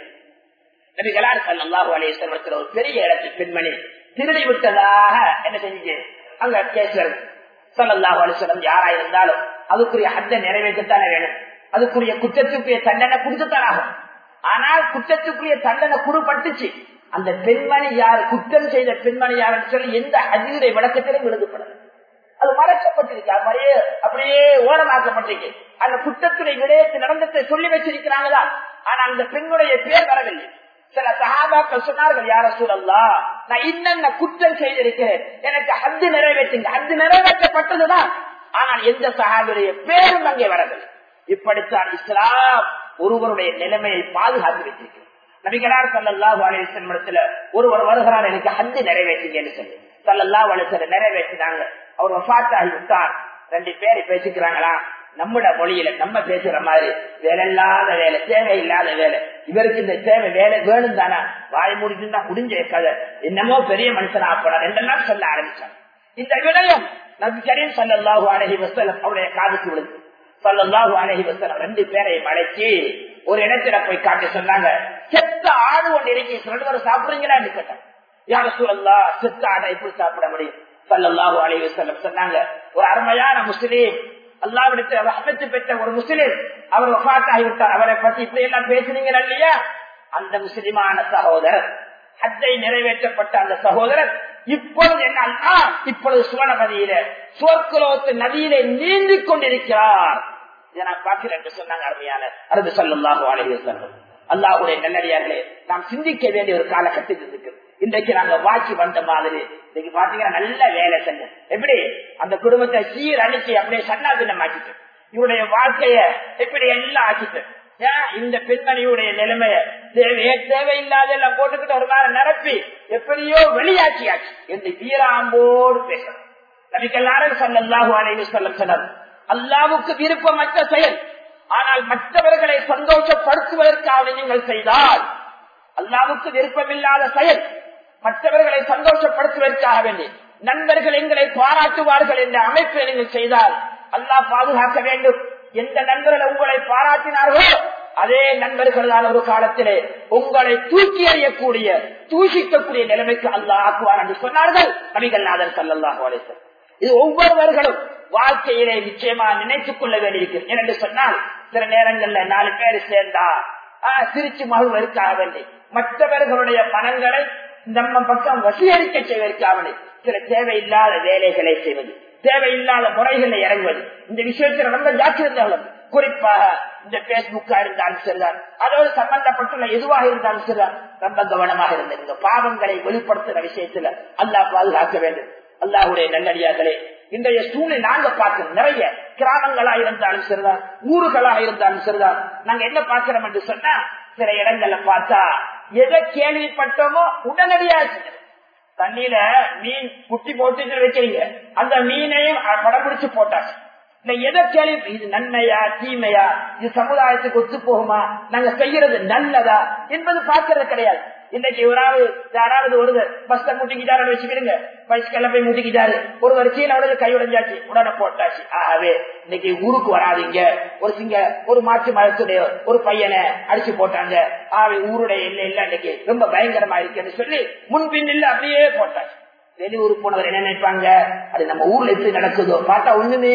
நபிகளார் அல்லாஹு அலேஸ்வரத்தில் ஒரு பெரிய இடத்து பெண்மணி திருடி விட்டதாக என்ன செஞ்சு அங்க கேசுறது சல்லாஹு அலிஸ்வரம் யாரா இருந்தாலும் அதுக்குரிய ஹத்தை நிறைவேற்றத்தானே வேணும் அதுக்குரிய குற்றத்துக்குரிய தண்டனை கொடுத்துத்தான் ஆகும் ஆனால் குற்றத்துக்குரிய தண்டனை குடுபட்டுச்சு அந்த பெண்மணி யார் குற்றம் செய்த பெண்மணி யாருன்னு சொல்லி எந்த அதிகுடைய விளக்கத்திலும் எழுதப்படும் அது மறைக்கப்பட்டிருக்கு அது மாதிரியே அப்படியே ஓரமாக்கப்பட்டிருக்கு அந்த குற்றத்துடைய விடயத்தை நடந்ததை சொல்லி வச்சிருக்கிறாங்களா ஆனா அந்த பெண்ணுடைய பேர் வரவில்லை சில சகாபாக்கள் சொன்னார்கள் யார சூழல்லா நான் இன்னென்ன குற்றம் செய்திருக்கிறேன் எனக்கு அத்து நிறைவேற்றுங்க அத்து நிறைவேற்றப்பட்டதுதான் ஆனால் எந்த சகாபுடைய பேரும் அங்கே வரவில்லை இப்படித்தான் இஸ்லாம் ஒருவருடைய நிலைமையை பாதுகாத்து வைத்திருக்கிறது நபிகளார் சல்லல்லா வாலேசன்மடத்துல ஒருவர் வருகிறார் எனக்கு அந்து நிறைவேற்றுங்கன்னு சொல்லி சல்லல்லா வாலேசன் நிறைவேற்றினாங்க அவர் வஃத்தாகி விட்டார் ரெண்டு பேரை பேசிக்கிறாங்களா நம்மட மொழியில நம்ம பேசுற மாதிரி வேலை இல்லாத வேலை தேவை இல்லாத வேலை இவருக்கு இந்த தேவை வேலை வேணும் தானே வாய் முடிஞ்சுதான் முடிஞ்ச கதை என்னமோ பெரிய மனுஷனா போனார் என்றெல்லாம் சொல்ல ஆரம்பிச்சாங்க இந்த விடயம் நபி கரீம் சல்லாஹூ அலஹி வசலம் அவருடைய காதுக்கு விழுந்து சல்லாஹூ அலஹி வசலம் ரெண்டு பேரையும் அழைச்சி ஒரு இடத்துல போய் காட்டி சொன்னாங்க செத்த ஆடு ஒன்று இறங்கி ரெண்டு சாப்பிடுறீங்களா கேட்டாங்க யார சூழல்லா செத்த ஆடை எப்படி சாப்பிட முடியும் சல்லாஹூ அலஹி வசலம் சொன்னாங்க ஒரு அருமையான முஸ்லீம் அல்லாவிடத்தில் ரஹமத்து பெற்ற ஒரு முஸ்லிம் அவர் வஃத் ஆகிவிட்டார் அவரை பத்தி இப்படி எல்லாம் பேசுனீங்க இல்லையா அந்த முஸ்லிமான சகோதரர் ஹத்தை நிறைவேற்றப்பட்ட அந்த சகோதரர் இப்பொழுது என்ன இப்பொழுது சுவனபதியில சுவர்க்குலோத்து நதியிலே நீந்திக் கொண்டிருக்கிறார் இதை நான் பார்க்கிறேன் என்று சொன்னாங்க அருமையான அருது சொல்லுல்லாஹு அழகி சொல்லும் அல்லாஹுடைய நல்லடியார்களே நாம் சிந்திக்க வேண்டிய ஒரு காலகட்டத்தில் இருக்கு இன்றைக்கு நாங்க வாக்கி வந்த மாதிரி இன்னைக்கு பாத்தீங்கன்னா நல்ல வேலை செஞ்ச எப்படி அந்த குடும்பத்தை சீர் அணிச்சு அப்படியே சன்னாபின்னம் ஆக்கிட்டு இவருடைய வாழ்க்கைய எப்படி எல்லாம் ஆக்கிட்டு ஏன் இந்த பெண்மணியுடைய நிலைமைய தேவையே தேவையில்லாத எல்லாம் போட்டுக்கிட்டு ஒரு மாதிரி நிரப்பி எப்படியோ வெளியாக்கியாச்சு என்று வீராம்போடு பேசணும் நபிக்கல்லாரும் சல்லாஹூ அலைவு சொல்லம் சொன்னார் அல்லாவுக்கு விருப்பமற்ற செயல் ஆனால் மற்றவர்களை சந்தோஷப்படுத்துவதற்காக நீங்கள் செய்தால் அல்லாவுக்கு விருப்பமில்லாத செயல் மற்றவர்களை சந்தோஷப்படுத்துவதற்காக வேண்டி நண்பர்கள் எங்களை பாராட்டுவார்கள் என்ற அமைப்பை நீங்கள் செய்தால் அல்லாஹ் பாதுகாக்க வேண்டும் எந்த நண்பர்கள் உங்களை பாராட்டினார்களோ அதே நண்பர்கள் தான் ஒரு காலத்திலே உங்களை தூக்கி எறியக்கூடிய தூஷிக்கக்கூடிய நிலைமைக்கு அல்லாஹ் ஆக்குவார் என்று சொன்னார்கள் நபிகள் நாதர் சல்லாஹூ அலேசன் இது ஒவ்வொருவர்களும் வாழ்க்கையிலே நிச்சயமா நினைத்துக் கொள்ள வேண்டியிருக்கு என்று சொன்னால் சில நேரங்கள்ல நாலு பேர் சேர்ந்தா சிரிச்சு மகிழ்வதற்காக வேண்டி மற்றவர்களுடைய பணங்களை நம்ம பக்கம் வசீகரிக்க செய்வதற்காக வேண்டி சில தேவையில்லாத வேலைகளை செய்வது தேவையில்லாத முறைகளை இறங்குவது இந்த விஷயத்தில் ரொம்ப ஜாக்கிரதைகளும் குறிப்பாக இந்த பேஸ்புக்கா இருந்தாலும் சரிதான் அதோடு சம்பந்தப்பட்டுள்ள எதுவாக இருந்தாலும் சரிதான் ரொம்ப கவனமாக இருந்திருங்க பாவங்களை வெளிப்படுத்துற விஷயத்துல அல்லாஹ் பாதுகாக்க வேண்டும் அல்லாஹுடைய நல்லடியார்களே இன்றைய சூழ்நிலை நாங்க பார்க்கிறோம் நிறைய கிராமங்களா இருந்தாலும் சரிதான் ஊர்களாக இருந்தாலும் சரிதான் நாங்க என்ன பார்க்கிறோம் என்று சொன்னா சில இடங்கள்ல பார்த்தா எதை கேள்விப்பட்டோமோ உடனடியாக தண்ணியில மீன் குட்டி போட்டு வைக்கிறீங்க அந்த மீனையும் படம் பிடிச்சு போட்டாங்க இந்த எதை கேள்வி இது நன்மையா தீமையா இது சமுதாயத்துக்கு ஒத்து போகுமா நாங்க செய்யறது நல்லதா என்பது பார்க்கறது கிடையாது இன்னைக்கு ஒராவது யாராவது ஒருவர் பஸ்ல முட்டிக்கிட்டாரு வச்சுக்கிடுங்க பைஸ்கல்ல போய் முட்டிக்கிட்டாரு ஒருவர் கீழே கை உடைஞ்சாச்சு உடனே போட்டாச்சு ஆகவே இன்னைக்கு ஊருக்கு வராதிங்க ஒரு சிங்க ஒரு மாற்று மதத்துடைய ஒரு பையனை அடிச்சு போட்டாங்க ஆகவே ஊருடைய இல்லை இல்ல இன்னைக்கு ரொம்ப பயங்கரமா இருக்குன்னு சொல்லி முன்பின் இல்ல அப்படியே போட்டாச்சு வெளியூர் போனவர் என்ன நினைப்பாங்க அது நம்ம ஊர்ல எப்படி நடக்குதோ பார்த்தா ஒண்ணுமே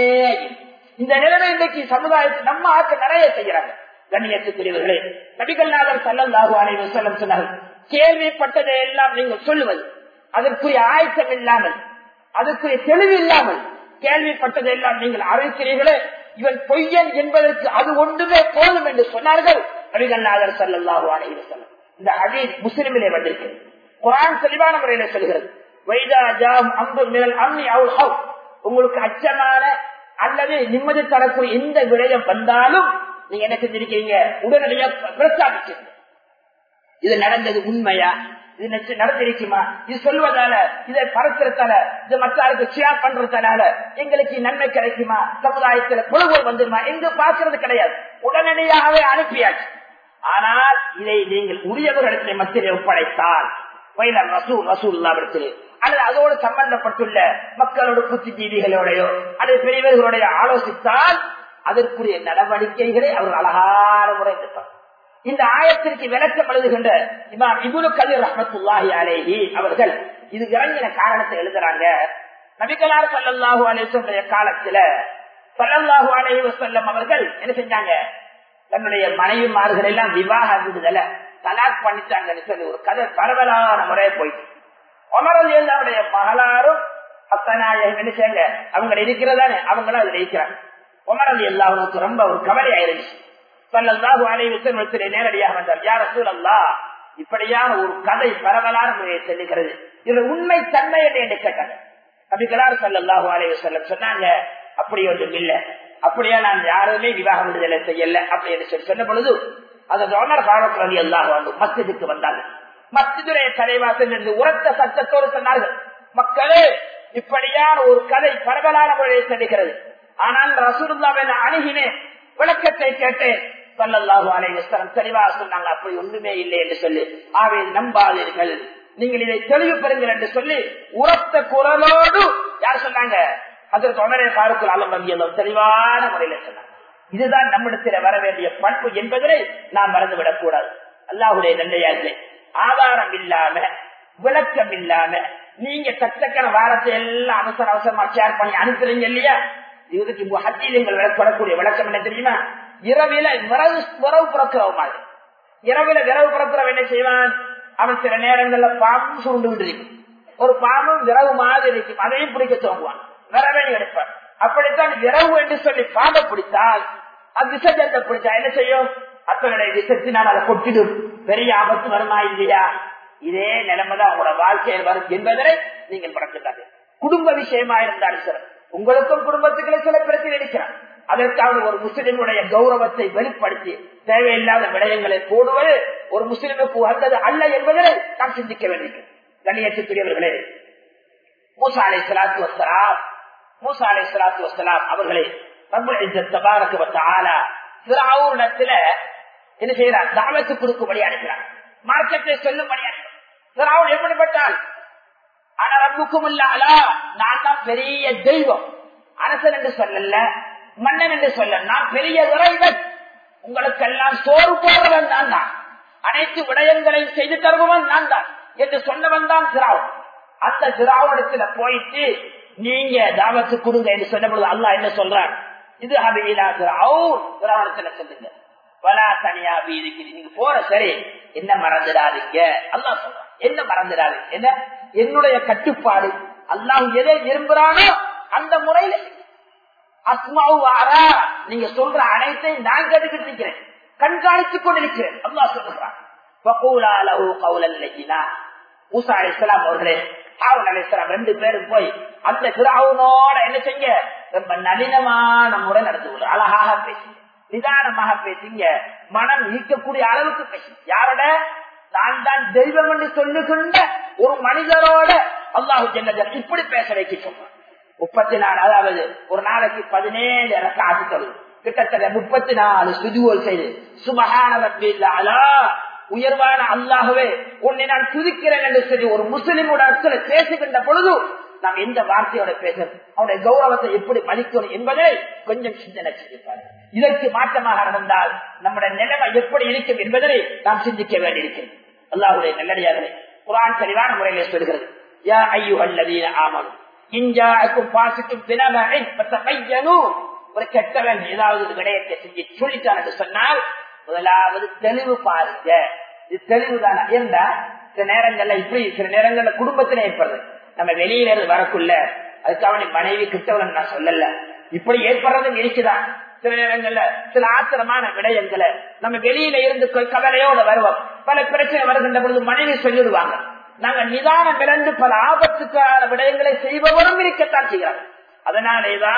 இந்த நிலைமை இன்னைக்கு சமுதாயத்தில் நம்ம ஆக்க நிறைய செய்யறாங்க கண்ணியத்துக்குரியவர்களே நபிகள்நாதர் சல்லல்லாஹு அலைஹி வஸல்லம் சொன்னார்கள் கேள்விப்பட்டதை எல்லாம் நீங்கள் சொல்லுவது அதற்குரிய ஆயத்தம் இல்லாமல் அதற்குரிய தெளிவு இல்லாமல் கேள்விப்பட்டதை எல்லாம் நீங்கள் அறிவிக்கிறீர்களே இவன் பொய்யன் என்பதற்கு அது ஒன்றுமே போதும் என்று சொன்னார்கள் நபிகள்நாதர் சல்லல்லாஹு அலைஹி வஸல்லம் இந்த ஹதீஸ் முஸ்லிமிலே வந்திருக்கிறது குரான் தெளிவான முறையில சொல்கிறது வைதா ஜாம் அம்பு மினல் அம்மி அவுல் ஹவ் உங்களுக்கு அச்சமான அல்லது நிம்மதி தரக்கூடிய எந்த விடயம் வந்தாலும் நீங்க என்ன செஞ்சிருக்கீங்க உடனடியாக பிரஸ்தாபிச்சிருங்க இது நடந்தது உண்மையா இது நெச்சு நடந்திருக்குமா இது சொல்வதால இதை பரத்துறதால இது மற்றாருக்கு ஷேர் பண்றதுனால எங்களுக்கு நன்மை கிடைக்குமா சமுதாயத்துல புலகோல் வந்துருமா எங்க பார்க்கறது கிடையாது உடனடியாகவே அனுப்பியாச்சு ஆனால் இதை நீங்கள் உரியவர்களிடத்தை மத்தியில் ஒப்படைத்தால் வயலர் ரசூல் ரசூல்லாவிடத்தில் அல்லது அதோடு சம்பந்தப்பட்டுள்ள மக்களோட புத்திஜீவிகளோடையோ அல்லது பெரியவர்களுடைய ஆலோசித்தால் அதற்குரிய நடவடிக்கைகளை அவர் அழகான முறை எடுப்பார் இந்த ஆயத்திற்கு விளக்கம் எழுதுகின்ற இமாம் இபுனு கதிர் ரஹமத்துல்லாஹி அலேஹி அவர்கள் இது இறங்கின காரணத்தை எழுதுறாங்க நபிகளார் சல்லல்லாஹு அலேசுடைய காலத்துல சல்லல்லாஹு அலேஹி வசல்லம் அவர்கள் என்ன செஞ்சாங்க தன்னுடைய மனைவிமார்கள் எல்லாம் விவாக விடுதல தலாக் பண்ணிட்டாங்கன்னு சொல்லி ஒரு கதை பரவலான முறையை போயிட்டு அமரல் அவருடைய மகளாரும் அத்தநாயகம் என்ன செய்யுங்க அவங்க இருக்கிறதானே அவங்களும் அதுல இருக்கிறாங்க உமரல் எல்லாவுக்கு ரொம்ப ஒரு கவலை ஆயிருச்சு சொல்லல்லாஹு அலைவசத்திலே நேரடியாக வந்தார் யார சூழல்லா இப்படியான ஒரு கதை பரவலான முறையை சொல்லுகிறது இது உண்மை தன்மை என்று கேட்டாங்க நபிகளார் சல்லாஹூ அலைவசல்லம் சொன்னாங்க அப்படி ஒன்றும் இல்லை அப்படியா நான் யாருமே விவாக விடுதலை செய்யல அப்படி என்று சொல்லி சொன்ன பொழுது அதற்கு அமர் பாரத் ரவி அல்லாஹ் வந்து மஸ்ஜிதுக்கு வந்தாங்க மஸ்ஜிதுடைய தலைவாசல் இருந்து உரத்த சத்தத்தோடு சொன்னார்கள் மக்களே இப்படியான ஒரு கதை பரவலான முறையை சொல்லுகிறது ஆனால் ரசூலுல்லாவை நான் அணுகினேன் விளக்கத்தை கேட்டேன் சல்லல்லாஹு அலைவசலம் தெளிவாக சொன்னாங்க அப்படி ஒன்றுமே இல்லை என்று சொல்லி ஆவே நம்பாதீர்கள் நீங்கள் இதை தெளிவு பெறுங்கள் என்று சொல்லி உரத்த குரலோடு யார் சொன்னாங்க அதற்கு உமரே பாருக்குள் அலம் வங்கியதும் தெளிவான முறையில சொன்னாங்க இதுதான் நம்மிடத்தில வர வேண்டிய பண்பு என்பதை நாம் மறந்துவிடக் கூடாது அல்லாஹுடைய நன்மையார்களே ஆதாரம் இல்லாம விளக்கம் இல்லாம நீங்க சச்சக்கர வாரத்தை எல்லாம் அவசர அவசரமா ஷேர் பண்ணி அனுப்புறீங்க இல்லையா இதுக்கு ஹத்தியில் விளக்கப்படக்கூடிய விளக்கம் என்ன தெரியுமா இரவில விரவு விரவு புறக்கிறவ மாதிரி இரவில விரவு புறக்கிறவன் என்ன செய்வான் அவன் சில நேரங்கள்ல பாம்பு சுருண்டு இருக்கும் ஒரு பாம்பும் விரவு மாதிரி இருக்கும் அதையும் பிடிக்க துவங்குவான் விரவையும் எடுப்பான் அப்படித்தான் விரவு என்று சொல்லி பாம்பை பிடித்தால் அது விசர்ஜனத்தை பிடிச்சா என்ன செய்யும் அத்தனுடைய விசத்தினால் அதை கொட்டிடும் பெரிய ஆபத்து வருமா இல்லையா இதே நிலைமைதான் உங்களோட வாழ்க்கையில் வரும் என்பதனை நீங்கள் படக்கூடாது குடும்ப விஷயமா இருந்தாலும் சரி உங்களுக்கும் குடும்பத்துக்குள்ள சில பிரச்சனை இருக்கிறான் அதற்காக ஒரு முஸ்லிமுடைய கௌரவத்தை வெளிப்படுத்தி தேவையில்லாத விடயங்களை போடுவது ஒரு முஸ்லிமுக்கு உகந்தது அல்ல என்பதை நாம் சிந்திக்க வேண்டியிருக்கிறது கண்ணியத்துக்குரியவர்களே மூசா அலை சலாத்து வசலாம் மூசா அலை சலாத்து வசலாம் அவர்களே இடத்துல என்ன செய்யறார் தாமத்து கொடுக்கும்படி அனுப்பினார் மார்க்கெட்டை சொல்லும்படி அனுப்பினார் எப்படிப்பட்டால் ஆனா ரப்புக்கும் இல்லாலா நான் தான் பெரிய தெய்வம் அரசன் என்று சொல்லல மன்னன் என்று சொல்ல நான் பெரிய இறைவன் உங்களுக்கெல்லாம் சோறு போடுறவன் நான் தான் அனைத்து விடயங்களையும் செய்து தருபவன் நான் தான் என்று சொன்னவன் தான் சிராவன் அந்த சிராவணத்துல போயிட்டு நீங்க தாவத்து கொடுங்க என்று சொன்ன பொழுது அல்லா என்ன சொல்றான் இது அபிலா சிராவணத்துல சொல்லுங்க பலா தனியா வீதிக்கு நீங்க போற சரி என்ன மறந்துடாதீங்க அல்லா சொல்றான் என்ன மறந்துடாதீங்க என்ன என்னுடைய கட்டுப்பாடு அல்லாஹ் எதை விரும்புறானோ அந்த முறையில அஸ்மாவு ஆரா நீங்க சொல்ற அனைத்தையும் நான் கேட்டுக்கிட்டு இருக்கிறேன் கண்காணித்துக் கொண்டிருக்கிறேன் அல்லா சொல்றான் ஊசா அலி இஸ்லாம் அவர்களே ஹாவன் அலி இஸ்லாம் ரெண்டு பேரும் போய் அந்த கிராவுனோட என்ன செய்ய ரொம்ப நளினமான முறை நடந்து கொள்ள அழகாக பேசி நிதானமாக பேசிங்க மனம் ஈர்க்கக்கூடிய அளவுக்கு பேசி யாரோட நான் தான் தெய்வம் என்று சொல்லுகின்ற ஒரு மனிதரோட அல்லாஹு ஜெல்ல இப்படி பேச வைக்க சொல்றான் முப்பத்தி நாலு அதாவது ஒரு நாளைக்கு பதினேழு காசு தருது கிட்டத்தட்ட முப்பத்தி நாலு சுஜுவல் செய்து சுபகான உயர்வான அல்லாகவே உன்னை நான் துதிக்கிறேன் என்று சொல்லி ஒரு முஸ்லிமோட பேசுகின்ற பொழுது நாம் எந்த வார்த்தையோட பேசணும் அவனுடைய கௌரவத்தை எப்படி மதிக்கணும் என்பதை கொஞ்சம் சிந்தனை செய்திருப்பார் இதற்கு மாற்றமாக நடந்தால் நம்முடைய நிலைமை எப்படி இருக்கும் என்பதை நாம் சிந்திக்க வேண்டியிருக்கிறது அல்லாஹுடைய நல்லடியார்களே குரான் தெளிவான முறையிலே சொல்கிறது யா ஐயோ அல்லதீன ஆமனும் இஞ்சாக்கும் பாசிக்கும் ஒரு கெட்டவன் ஏதாவது விடயத்தை செஞ்சு சொல்லிட்டான் என்று சொன்னால் முதலாவது தெளிவு பாருங்க இது தெளிவுதான ஏண்டா சில நேரங்கள்ல இப்படி சில நேரங்கள்ல குடும்பத்திலே ஏற்படுறது நம்ம வெளியில இருந்து வரக்குள்ள அதுக்காக மனைவி கிட்டவன் நான் சொல்லல இப்படி ஏற்படுறதும் இருக்குதான் சில நேரங்கள்ல சில ஆத்திரமான விடயங்களை நம்ம வெளியில இருந்து கவலையோட வருவோம் பல பிரச்சனை வருகின்ற பொழுது மனைவி சொல்லிடுவாங்க நாங்க நிதானம் இழந்து பல ஆபத்துக்கான விடயங்களை செய்பவரும் இருக்கத்தான் செய்கிறார்கள் அதனாலேதான்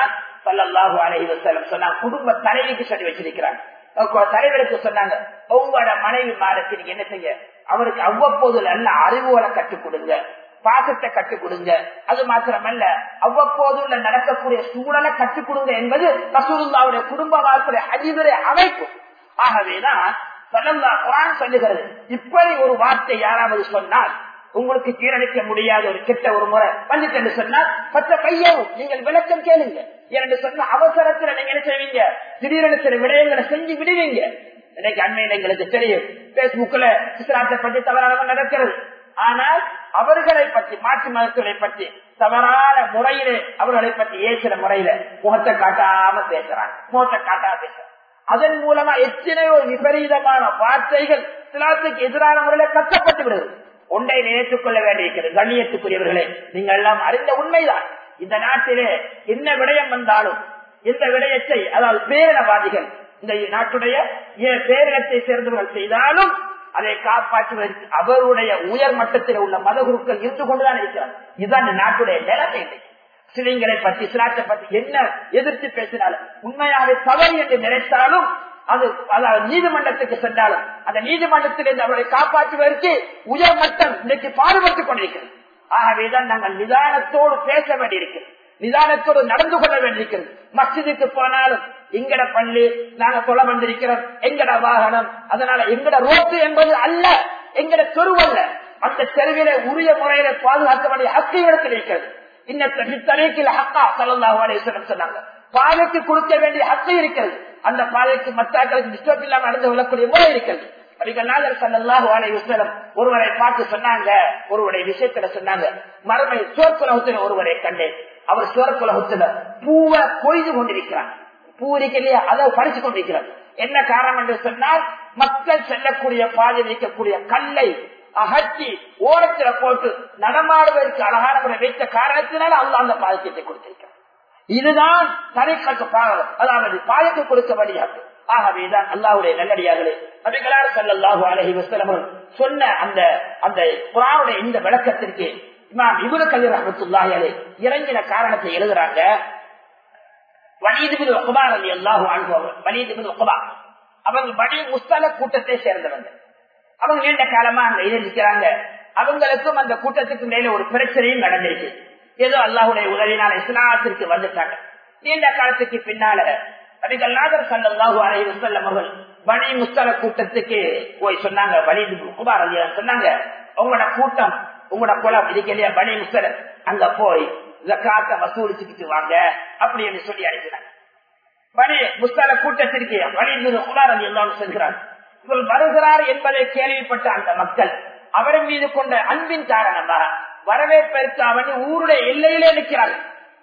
சல்லல்லாஹு அலைஹி வஸல்லம் சொன்னாங்க குடும்ப தலைவிக்கு சொல்லி வச்சிருக்கிறாங்க அவங்க தலைவருக்கு சொன்னாங்க உங்களோட மனைவி மாறக்கு நீங்க என்ன செய்ய அவருக்கு அவ்வப்போது நல்ல அறிவுகளை கற்றுக் கொடுங்க பாசத்தை கற்றுக் கொடுங்க அது மாத்திரமல்ல அவ்வப்போது உள்ள நடக்கக்கூடிய சூழலை கற்றுக் கொடுங்க என்பது ரசூலுல்லாவுடைய குடும்ப வாழ்க்கைய அறிவுரை அமைப்பு ஆகவேதான் சல்லல்லா குரான் சொல்லுகிறது இப்படி ஒரு வார்த்தை யாராவது சொன்னால் உங்களுக்கு சீரழிக்க முடியாத ஒரு கெட்ட ஒரு முறை வந்துட்டு என்று சொன்னால் பத்த பையவும் நீங்கள் விளக்கம் கேளுங்க என்று சொன்ன அவசரத்துல நீங்க என்ன செய்வீங்க திடீரென சில விடயங்களை செஞ்சு விடுவீங்க இன்னைக்கு அண்மையில எங்களுக்கு தெரியும் பேஸ்புக்ல இஸ்லாத்தை பற்றி தவறாக நடக்கிறது ஆனால் அவர்களை பற்றி மாற்று மதத்துகளை பற்றி தவறான முறையிலே அவர்களை பற்றி ஏசுற முறையில முகத்தை காட்டாம பேசுறாங்க முகத்தை காட்டாம பேசுறாங்க அதன் மூலமா எத்தனையோ விபரீதமான வார்த்தைகள் இஸ்லாத்துக்கு எதிரான முறையில கட்டப்பட்டு விடுகிறது ஒன்றை நினைத்துக் கொள்ள வேண்டியிருக்கிறது கண்ணியத்துக்குரியவர்களே நீங்கள் எல்லாம் அறிந்த உண்மைதான் இந்த நாட்டிலே என்ன விடயம் வந்தாலும் இந்த விடயத்தை அதாவது பேரினவாதிகள் இந்த நாட்டுடைய பேரினத்தை சேர்ந்தவர்கள் செய்தாலும் அதை காப்பாற்றுவதற்கு அவருடைய உயர் மட்டத்தில் உள்ள மத குருக்கள் இருந்து கொண்டுதான் இருக்கிறார் இதுதான் இந்த நாட்டுடைய நிலைமை முஸ்லிம்களை பற்றி இஸ்லாத்தை பற்றி என்ன எதிர்த்து பேசினாலும் உண்மையாக தவறு என்று நினைத்தாலும் அது அதாவது நீதிமன்றத்துக்கு சென்றாலும் அந்த நீதிமன்றத்திலிருந்து அவரை காப்பாற்றுவதற்கு உயர் மட்டம் இன்னைக்கு பாடுபட்டுக் கொண்டிருக்கிறது ஆகவேதான் நாங்கள் நிதானத்தோடு பேச வேண்டியிருக்கிறது நிதானத்தோடு நடந்து கொள்ள வேண்டியிருக்கிறது மசிதுக்கு போனாலும் எங்கட பள்ளி நாங்க சொல்ல வந்திருக்கிறோம் எங்கட வாகனம் அதனால எங்கட ரோட்டு என்பது அல்ல எங்கட தெருவல்ல அந்த தெருவில உரிய முறையில பாதுகாக்க வேண்டிய ஹக்கு இடத்தில் இருக்கிறது இன்னைக்கு ஹக்கா சல்லாஹ் சொன்னாங்க பாதைக்கு கொடுக்க வேண்டிய ஹக்கு இருக்கிறது அந்த பாதைக்கு மத்தாக்களுக்கு டிஸ்டர்ப் இல்லாம நடந்து கொள்ளக்கூடிய முறை இருக்கிறது ஒருவரை பார்த்து சொன்னாங்க ஒருவருடைய விஷயத்துல சொன்னாங்க மறுமை சோர்குலகத்தில் ஒருவரை கண்டேன் அவர் சோர்குலகத்துல பூவை கொய்து கொண்டிருக்கிறார் பூ இருக்கலையா அதை பறிச்சு கொண்டிருக்கிறார் என்ன காரணம் என்று சொன்னால் மக்கள் செல்லக்கூடிய பாதை வைக்கக்கூடிய கல்லை அகற்றி ஓரத்துல போட்டு நடமாடுவதற்கு அழகான முறை வைத்த காரணத்தினால் அல்ல அந்த பாதிக்கத்தை கொடுத்திருக்கிறார் இதுதான் தனிக்கட்டு அதாவது பாயத்து கொடுக்க வழியாக ஆகவேதான் அல்லாவுடைய நல்லடியார்களே நபிகளார் சல்லாஹு அலஹி வசலம் சொன்ன அந்த அந்த குரானுடைய இந்த விளக்கத்திற்கு இமாம் இபுரு கல்லி ரஹமத்துல்லாஹி அலை இறங்கின காரணத்தை எழுதுறாங்க வலிதுபின் ஒகுபார் அலி அல்லாஹு அனுபவம் வலிதுபின் ஒகுபா அவங்க படி முஸ்தல கூட்டத்தை சேர்ந்தவங்க அவங்க நீண்ட காலமா அங்க இருக்கிறாங்க அவங்களுக்கும் அந்த கூட்டத்துக்கு மேல ஒரு பிரச்சனையும் நடந்திருக்கு ஏதோ அல்லாஹுடைய உதவினால இஸ்லாத்திற்கு வந்துட்டாங்க நீண்ட காலத்துக்கு பின்னால நபிகள்நாதர் சல்லாஹூ அலை வசல்லம் அவர்கள் பனி முஸ்தல கூட்டத்துக்கு போய் சொன்னாங்க வலி குமார் சொன்னாங்க உங்களோட கூட்டம் உங்களோட குளம் இதுக்கு பனி முஸ்தல அங்க போய் ஜக்காத்த வசூலிச்சுக்கிட்டு வாங்க அப்படின்னு சொல்லி அழைக்கிறாங்க பனி முஸ்தல கூட்டத்திற்கு வலி குமார் அலி எல்லாம் செல்கிறார் இவர் வருகிறார் என்பதை கேள்விப்பட்ட அந்த மக்கள் அவர் மீது கொண்ட அன்பின் காரணமாக வரவேற்பதற்கு அவன் ஊருடைய எல்லையிலே நிற்கிறார்கள்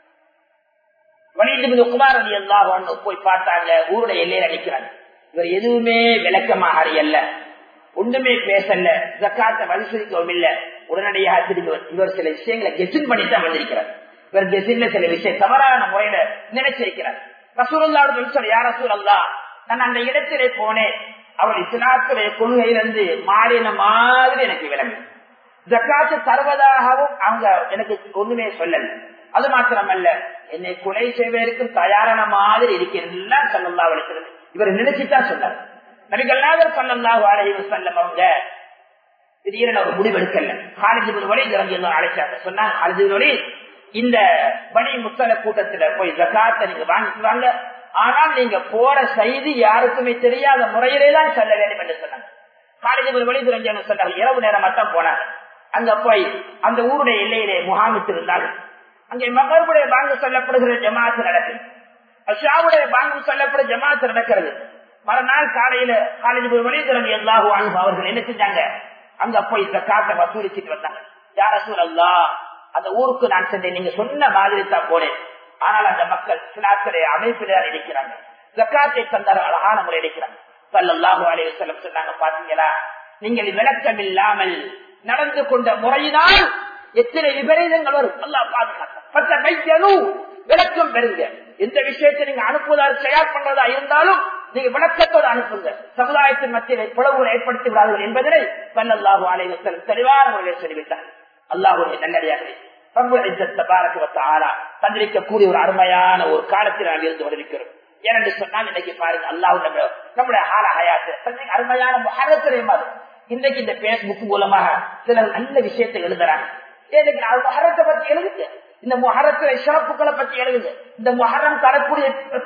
வலிந்து குமார் அலி எல்லாம் போய் பார்த்தாங்க ஊருடைய எல்லையில நிற்கிறாங்க இவர் எதுவுமே விளக்கமாக அறியல்ல ஒன்றுமே பேசல ஜக்காத்த வலிசுரிக்கவும் இல்ல உடனடியாக திரும்பி இவர் சில விஷயங்களை கெசின் பண்ணித்தான் வந்திருக்கிறார் இவர் கெசின்ல சில விஷயம் தவறான முறையில நினைச்சிருக்கிறார் ரசூல்லாவோட சொல்ல யார் ரசூல் அல்லா நான் அந்த இடத்திலே போனேன் அவர் இஸ்லாத்துடைய கொள்கையிலிருந்து மாறின மாதிரி எனக்கு விளங்கு ஜக்காத்து தருவதாகவும் அவங்க எனக்கு ஒண்ணுமே சொல்லல அது மாத்திரமல்ல என்னை கொலை செய்வதற்கும் தயாரான மாதிரி இருக்கிறது சொல்லல்லா வளர்க்கிறது இவர் நினைச்சுதான் சொன்னார் நபிகள்நாதர் சொல்லல்லாஹு அலைஹி வஸல்லம் அவங்க திடீரென ஒரு முடிவெடுக்கல காலேஜ் வழி இறங்கி அழைச்சாங்க சொன்னாங்க காலேஜ் வழி இந்த பணி முத்தல கூட்டத்துல போய் ஜக்காத்தை நீங்க வாங்கிக்குவாங்க ஆனால் நீங்க போற செய்தி யாருக்குமே தெரியாத முறையிலே தான் செல்ல வேண்டும் என்று சொன்னாங்க காலேஜ் வழி இறங்கி சொன்னாங்க இரவு நேரம் மட்டும் போனாங்க அங்க போய் அந்த ஊருடைய எல்லையிலே முகாமிட்டு இருந்தார்கள் அங்கே மகருடைய பாங்கு சொல்லப்படுகிற ஜமாத்து நடக்குது அஷாவுடைய பாங்கு சொல்லப்படும் ஜமாத்து நடக்கிறது மறுநாள் காலையில காலேஜ் வழிதிறன் எல்லாரும் அனுபவம் அவர்கள் என்ன செஞ்சாங்க அங்க போய் இந்த காட்டை வசூலிச்சுட்டு வந்தாங்க யார சூழல்லா அந்த ஊருக்கு நான் சென்றேன் நீங்க சொன்ன மாதிரி தான் போனேன் ஆனால் அந்த மக்கள் சிலாத்துடைய அமைப்பில இருக்கிறாங்க ஜக்காத்தை தந்தார் அழகான முறை இருக்கிறாங்க சல்லாஹூ அலைய செல்லம் சொன்னாங்க பாத்தீங்களா நீங்கள் விளக்கம் இல்லாமல் நடந்து கொண்ட முறையினால் எத்தனை விபரீதங்கள் வரும் அல்லா பாதுகாக்க விளக்கம் பெறுங்க எந்த விஷயத்தை நீங்க அனுப்புவதாக தயார் பண்றதா இருந்தாலும் நீங்க விளக்கத்தோடு அனுப்புங்க சமுதாயத்தின் மத்தியில் பிளவுகளை ஏற்படுத்தி விடாதீர்கள் என்பதனை வல்லல்லாஹு அலைவசல் தெளிவான முறையில் சொல்லிவிட்டார் அல்லாஹுடைய நல்லடியார்களே தந்திரிக்கக்கூடிய ஒரு அருமையான ஒரு காலத்தில் நாம் இருந்து கொண்டிருக்கிறோம் ஏனென்று சொன்னால் இன்னைக்கு பாருங்க அல்லாஹ் நம்ம நம்முடைய ஆல ஹயாத்து அருமையான மகரத்துடைய மாதிரி இன்றைக்கு இந்த பேஸ்புக் மூலமாக சிலர் நல்ல விஷயத்தை எழுதுறாங்க எனக்கு நான் மகரத்தை பத்தி எழுதுங்க இந்த முகரத்துல சிறப்புகளை பத்தி எழுதுங்க இந்த முகரம் தரக்கூடிய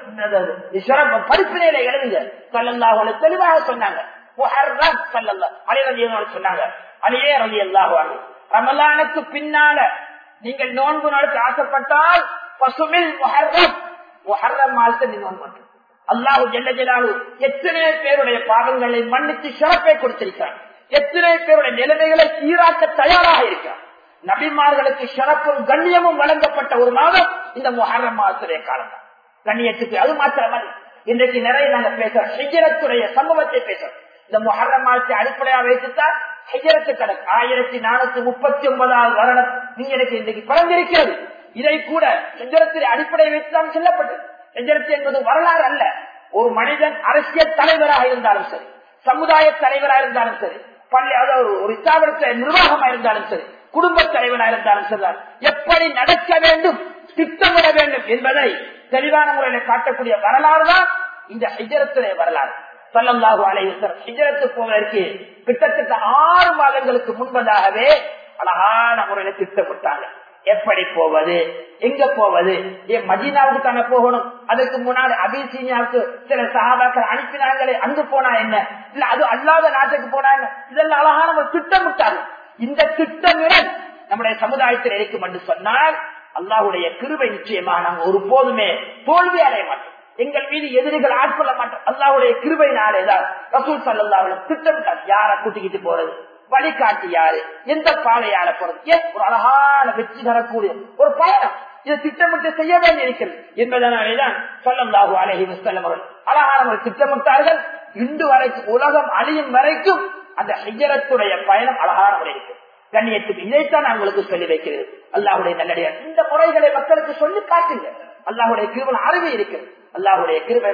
சிறப்பு படிப்பினையில எழுதுங்க சல்லல்லாஹு தெளிவாக சொன்னாங்க முஹர்ரம் சல்லல்லா அலி ரலி சொன்னாங்க அலியே ரலி அல்லாஹ் ரமலானுக்கு பின்னால நீங்கள் நோன்பு நடத்த ஆசைப்பட்டால் பசுமில் முஹர்ரம் முஹர்ரம் மாசத்தை நீ நோன்பு பண்ணு. அல்லாஹு ஜெல்ல ஜலாலு எத்தனை பேருடைய பாவங்களை மன்னித்து சிறப்பை கொடுத்திருக்கிறார் எத்தனை பேருடைய நிலைமைகளை சீராக்க தயாராக இருக்கிறார் நபிமார்களுக்கு சிறப்பும் கண்ணியமும் வழங்கப்பட்ட ஒரு மாதம் இந்த முஹர்ரம் மாதத்துடைய காலம் தான் கண்ணியத்துக்கு அது மாத்திரமல்ல இன்றைக்கு நிறைய நாங்க பேசுறோம் ஹிஜரத்துடைய சம்பவத்தை பேசுறோம் இந்த முஹர்ரம் மாதத்தை அடிப்படையாக வைத்துத்தான் ஹிஜரத்து கணக்கு ஆயிரத்தி நானூத்தி முப்பத்தி ஒன்பதாவது வருடம் நீங்க எனக்கு இன்றைக்கு பிறந்திருக்கிறது இதை கூட ஹிஜரத்தின் அடிப்படையை வைத்துதான் சொல்லப்பட்டது ஹிஜரத்து என்பது வரலாறு அல்ல ஒரு மனிதன் அரசியல் தலைவராக இருந்தாலும் சரி சமுதாய தலைவராக இருந்தாலும் சரி பள்ளி அதாவது ஒரு ஸ்தாபனத்தை நிர்வாகமாக இருந்தாலும் சரி குடும்ப தலைவராக இருந்தாலும் சரி எப்படி நடக்க வேண்டும் திட்டமிட வேண்டும் என்பதை தெளிவான முறையில் காட்டக்கூடிய வரலாறு தான் இந்த ஹிஜரத்துடைய வரலாறு சொல்லல்லாஹு அலைவசர் ஹிஜரத்து போவதற்கு கிட்டத்தட்ட ஆறு மாதங்களுக்கு முன்பதாகவே அழகான முறையில திட்டமிட்டாங்க எப்படி போவது எங்க போவது ஏன் மதீனாவுக்கு தானே போகணும் அதுக்கு முன்னாடி அபிசீனியாவுக்கு சில சகாபாக்கள் அனுப்பினாங்களே அங்கு போனா என்ன இல்ல அது அல்லாத நாட்டுக்கு போனா என்ன இதெல்லாம் அழகான ஒரு திட்டமிட்டாங்க இந்த திட்டமிடல் நம்முடைய சமுதாயத்தில் இருக்கும் என்று சொன்னால் அல்லாஹுடைய கிருபை நிச்சயமா நாங்கள் ஒருபோதுமே தோல்வி அடைய மாட்டோம் எங்கள் மீது எதிரிகள் ஆட்கொள்ள மாட்டோம் அல்லாவுடைய கிருபை நாளேதான் ரசூல் சல்லாவுல திட்டமிட்டார் யார கூட்டிக்கிட்டு போறது வழிகாட்டி யாரு எந்த பாதையால போறது ஏன் ஒரு அழகான வெற்றி தரக்கூடிய ஒரு பயணம் இதை திட்டமிட்டு செய்ய வேண்டி இருக்கிறது என்பதனாலேதான் சொல்லல்லாஹு அலஹி முஸ்லம் அவர்கள் அழகான ஒரு திட்டமிட்டார்கள் இன்று வரைக்கும் உலகம் அழியும் வரைக்கும் அந்த ஹையரத்துடைய பயணம் அழகான முறை இருக்கு கண்ணியத்துக்கு இதைத்தான் நான் உங்களுக்கு சொல்லி வைக்கிறது அல்லாஹுடைய நல்லடியார் இந்த முறைகளை மக்களுக்கு சொல்லி காட்டுங்க அல்லாஹுடைய கிருபன் அறிவு இருக்கிறது அல்லாஹுடைய கிருபை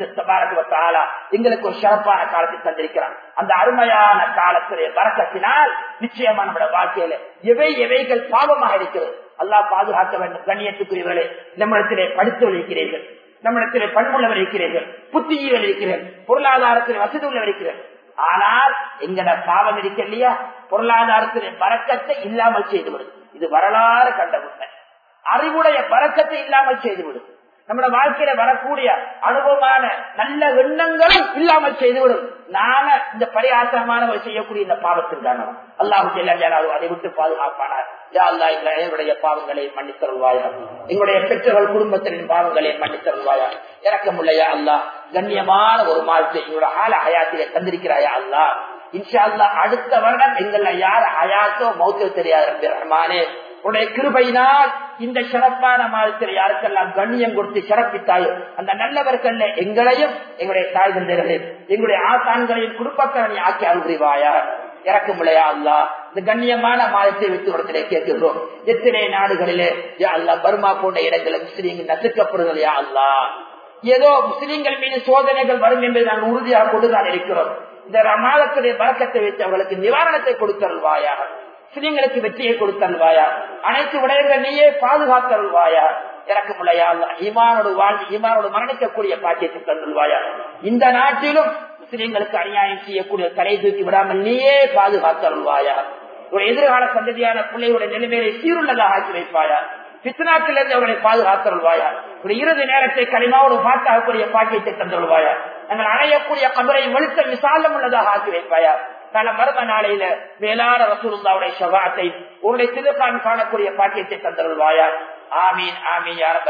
ரொம்ப எங்களுக்கு ஒரு சிறப்பான காலத்தை தந்திருக்கிறான் அந்த அருமையான காலத்துடைய வரக்கத்தினால் நிச்சயமா நம்முடைய வாழ்க்கையில எவை எவைகள் பாவமாக இருக்கிறது அல்லாஹ் பாதுகாக்க வேண்டும் கண்ணியத்துக்குரியவர்களே நம்மிடத்திலே படித்து வைக்கிறீர்கள் நம்மிடத்திலே பண்புள்ளவர் இருக்கிறீர்கள் புத்தியில் இருக்கிறீர்கள் பொருளாதாரத்தில் வசதி உள்ளவர் இருக்கிறீர்கள் ஆனால் எங்கட பாவம் இருக்க இல்லையா பொருளாதாரத்திலே பறக்கத்தை இல்லாமல் செய்துவிடும் இது வரலாறு கண்ட உண்மை அறிவுடைய பறக்கத்தை இல்லாமல் செய்துவிடும் நம்முடைய வாழ்க்கையில வரக்கூடிய அனுபவமான நல்ல எண்ணங்களும் இல்லாமல் செய்துவிடும் நாம இந்த பரியாசமானவர் செய்யக்கூடிய இந்த பாவத்தின் காரணம் அல்லாஹு ஜெல்லாலும் அதை விட்டு பாதுகாப்பானார் யா அல்லா எங்களுடைய பாவங்களை மன்னித்தருள்வாயா எங்களுடைய பெற்றோர்கள் குடும்பத்தின் பாவங்களை மன்னித்தருள்வாயா இறக்கமுள்ளையா அல்லா கண்ணியமான ஒரு மாதத்தை எங்களோட ஆல ஹயாத்திலே தந்திருக்கிறாயா அல்லா இன்ஷா அல்லா அடுத்த வருடம் எங்கள யார் ஹயாத்தோ மௌத்தோ தெரியாது ரஹ்மானே உடைய கிருபையினால் இந்த சிறப்பான மாதத்தில் யாருக்கெல்லாம் கண்ணியம் கொடுத்து சிறப்பித்தாயோ அந்த நல்லவர்கள் எங்களையும் எங்களுடைய தாய் தந்தைகளையும் எங்களுடைய ஆசான்களையும் குடும்பத்தவனை ஆக்கி அருள்வாயா இறக்குமுலையா அல்லா இந்த கண்ணியமான மாதத்தை விட்டு இடத்திலே கேட்கிறோம் எத்தனை நாடுகளிலே யா அல்லா பர்மா போன்ற இடங்களில் முஸ்லீம்கள் நசுக்கப்படுதல் யா அல்லா ஏதோ முஸ்லீம்கள் மீது சோதனைகள் வரும் என்பதை நாங்கள் உறுதியாக கொண்டுதான் இருக்கிறோம் இந்த மாதத்துடைய வழக்கத்தை வைத்து அவர்களுக்கு நிவாரணத்தை கொடுத்தருள்வாயாக முஸ்லிம்களுக்கு வெற்றியை கொடுத்தல்வாயா அனைத்து விடயங்களை நீயே பாதுகாத்தருள்வாயா எனக்கு முளையா ஈமானோடு வாழ்ந்து ஈமானோடு மரணிக்கக்கூடிய பாக்கியத்தை தந்துள்வாயா இந்த நாட்டிலும் முஸ்லிம்களுக்கு அநியாயம் செய்யக்கூடிய தலை தூக்கி விடாமல் நீயே பாதுகாத்தருள்வாயா ஒரு எதிர்கால சந்ததியான பிள்ளைகளுடைய நிலைமையை சீருள்ளதாக ஆக்கி வைப்பாயா பித்னாத்திலிருந்து அவர்களை பாதுகாத்தருள்வாயா ஒரு இறுதி நேரத்தை களிமாவோடு பாட்டாகக்கூடிய பாக்கியத்தை தந்துள்வாயா நாங்கள் அடையக்கூடிய கபரை வெளுத்த விசாலம் உள்ளதாக ஆக்கி வைப்பாயா பல மர்ம நாளையில மேலான ரசூலுல்லாவுடைய சபாத்தை உன்னுடைய திருக்கான் காணக்கூடிய பாக்கியத்தை தந்தருள்வாயா ஆமீன் ஆமீன் யார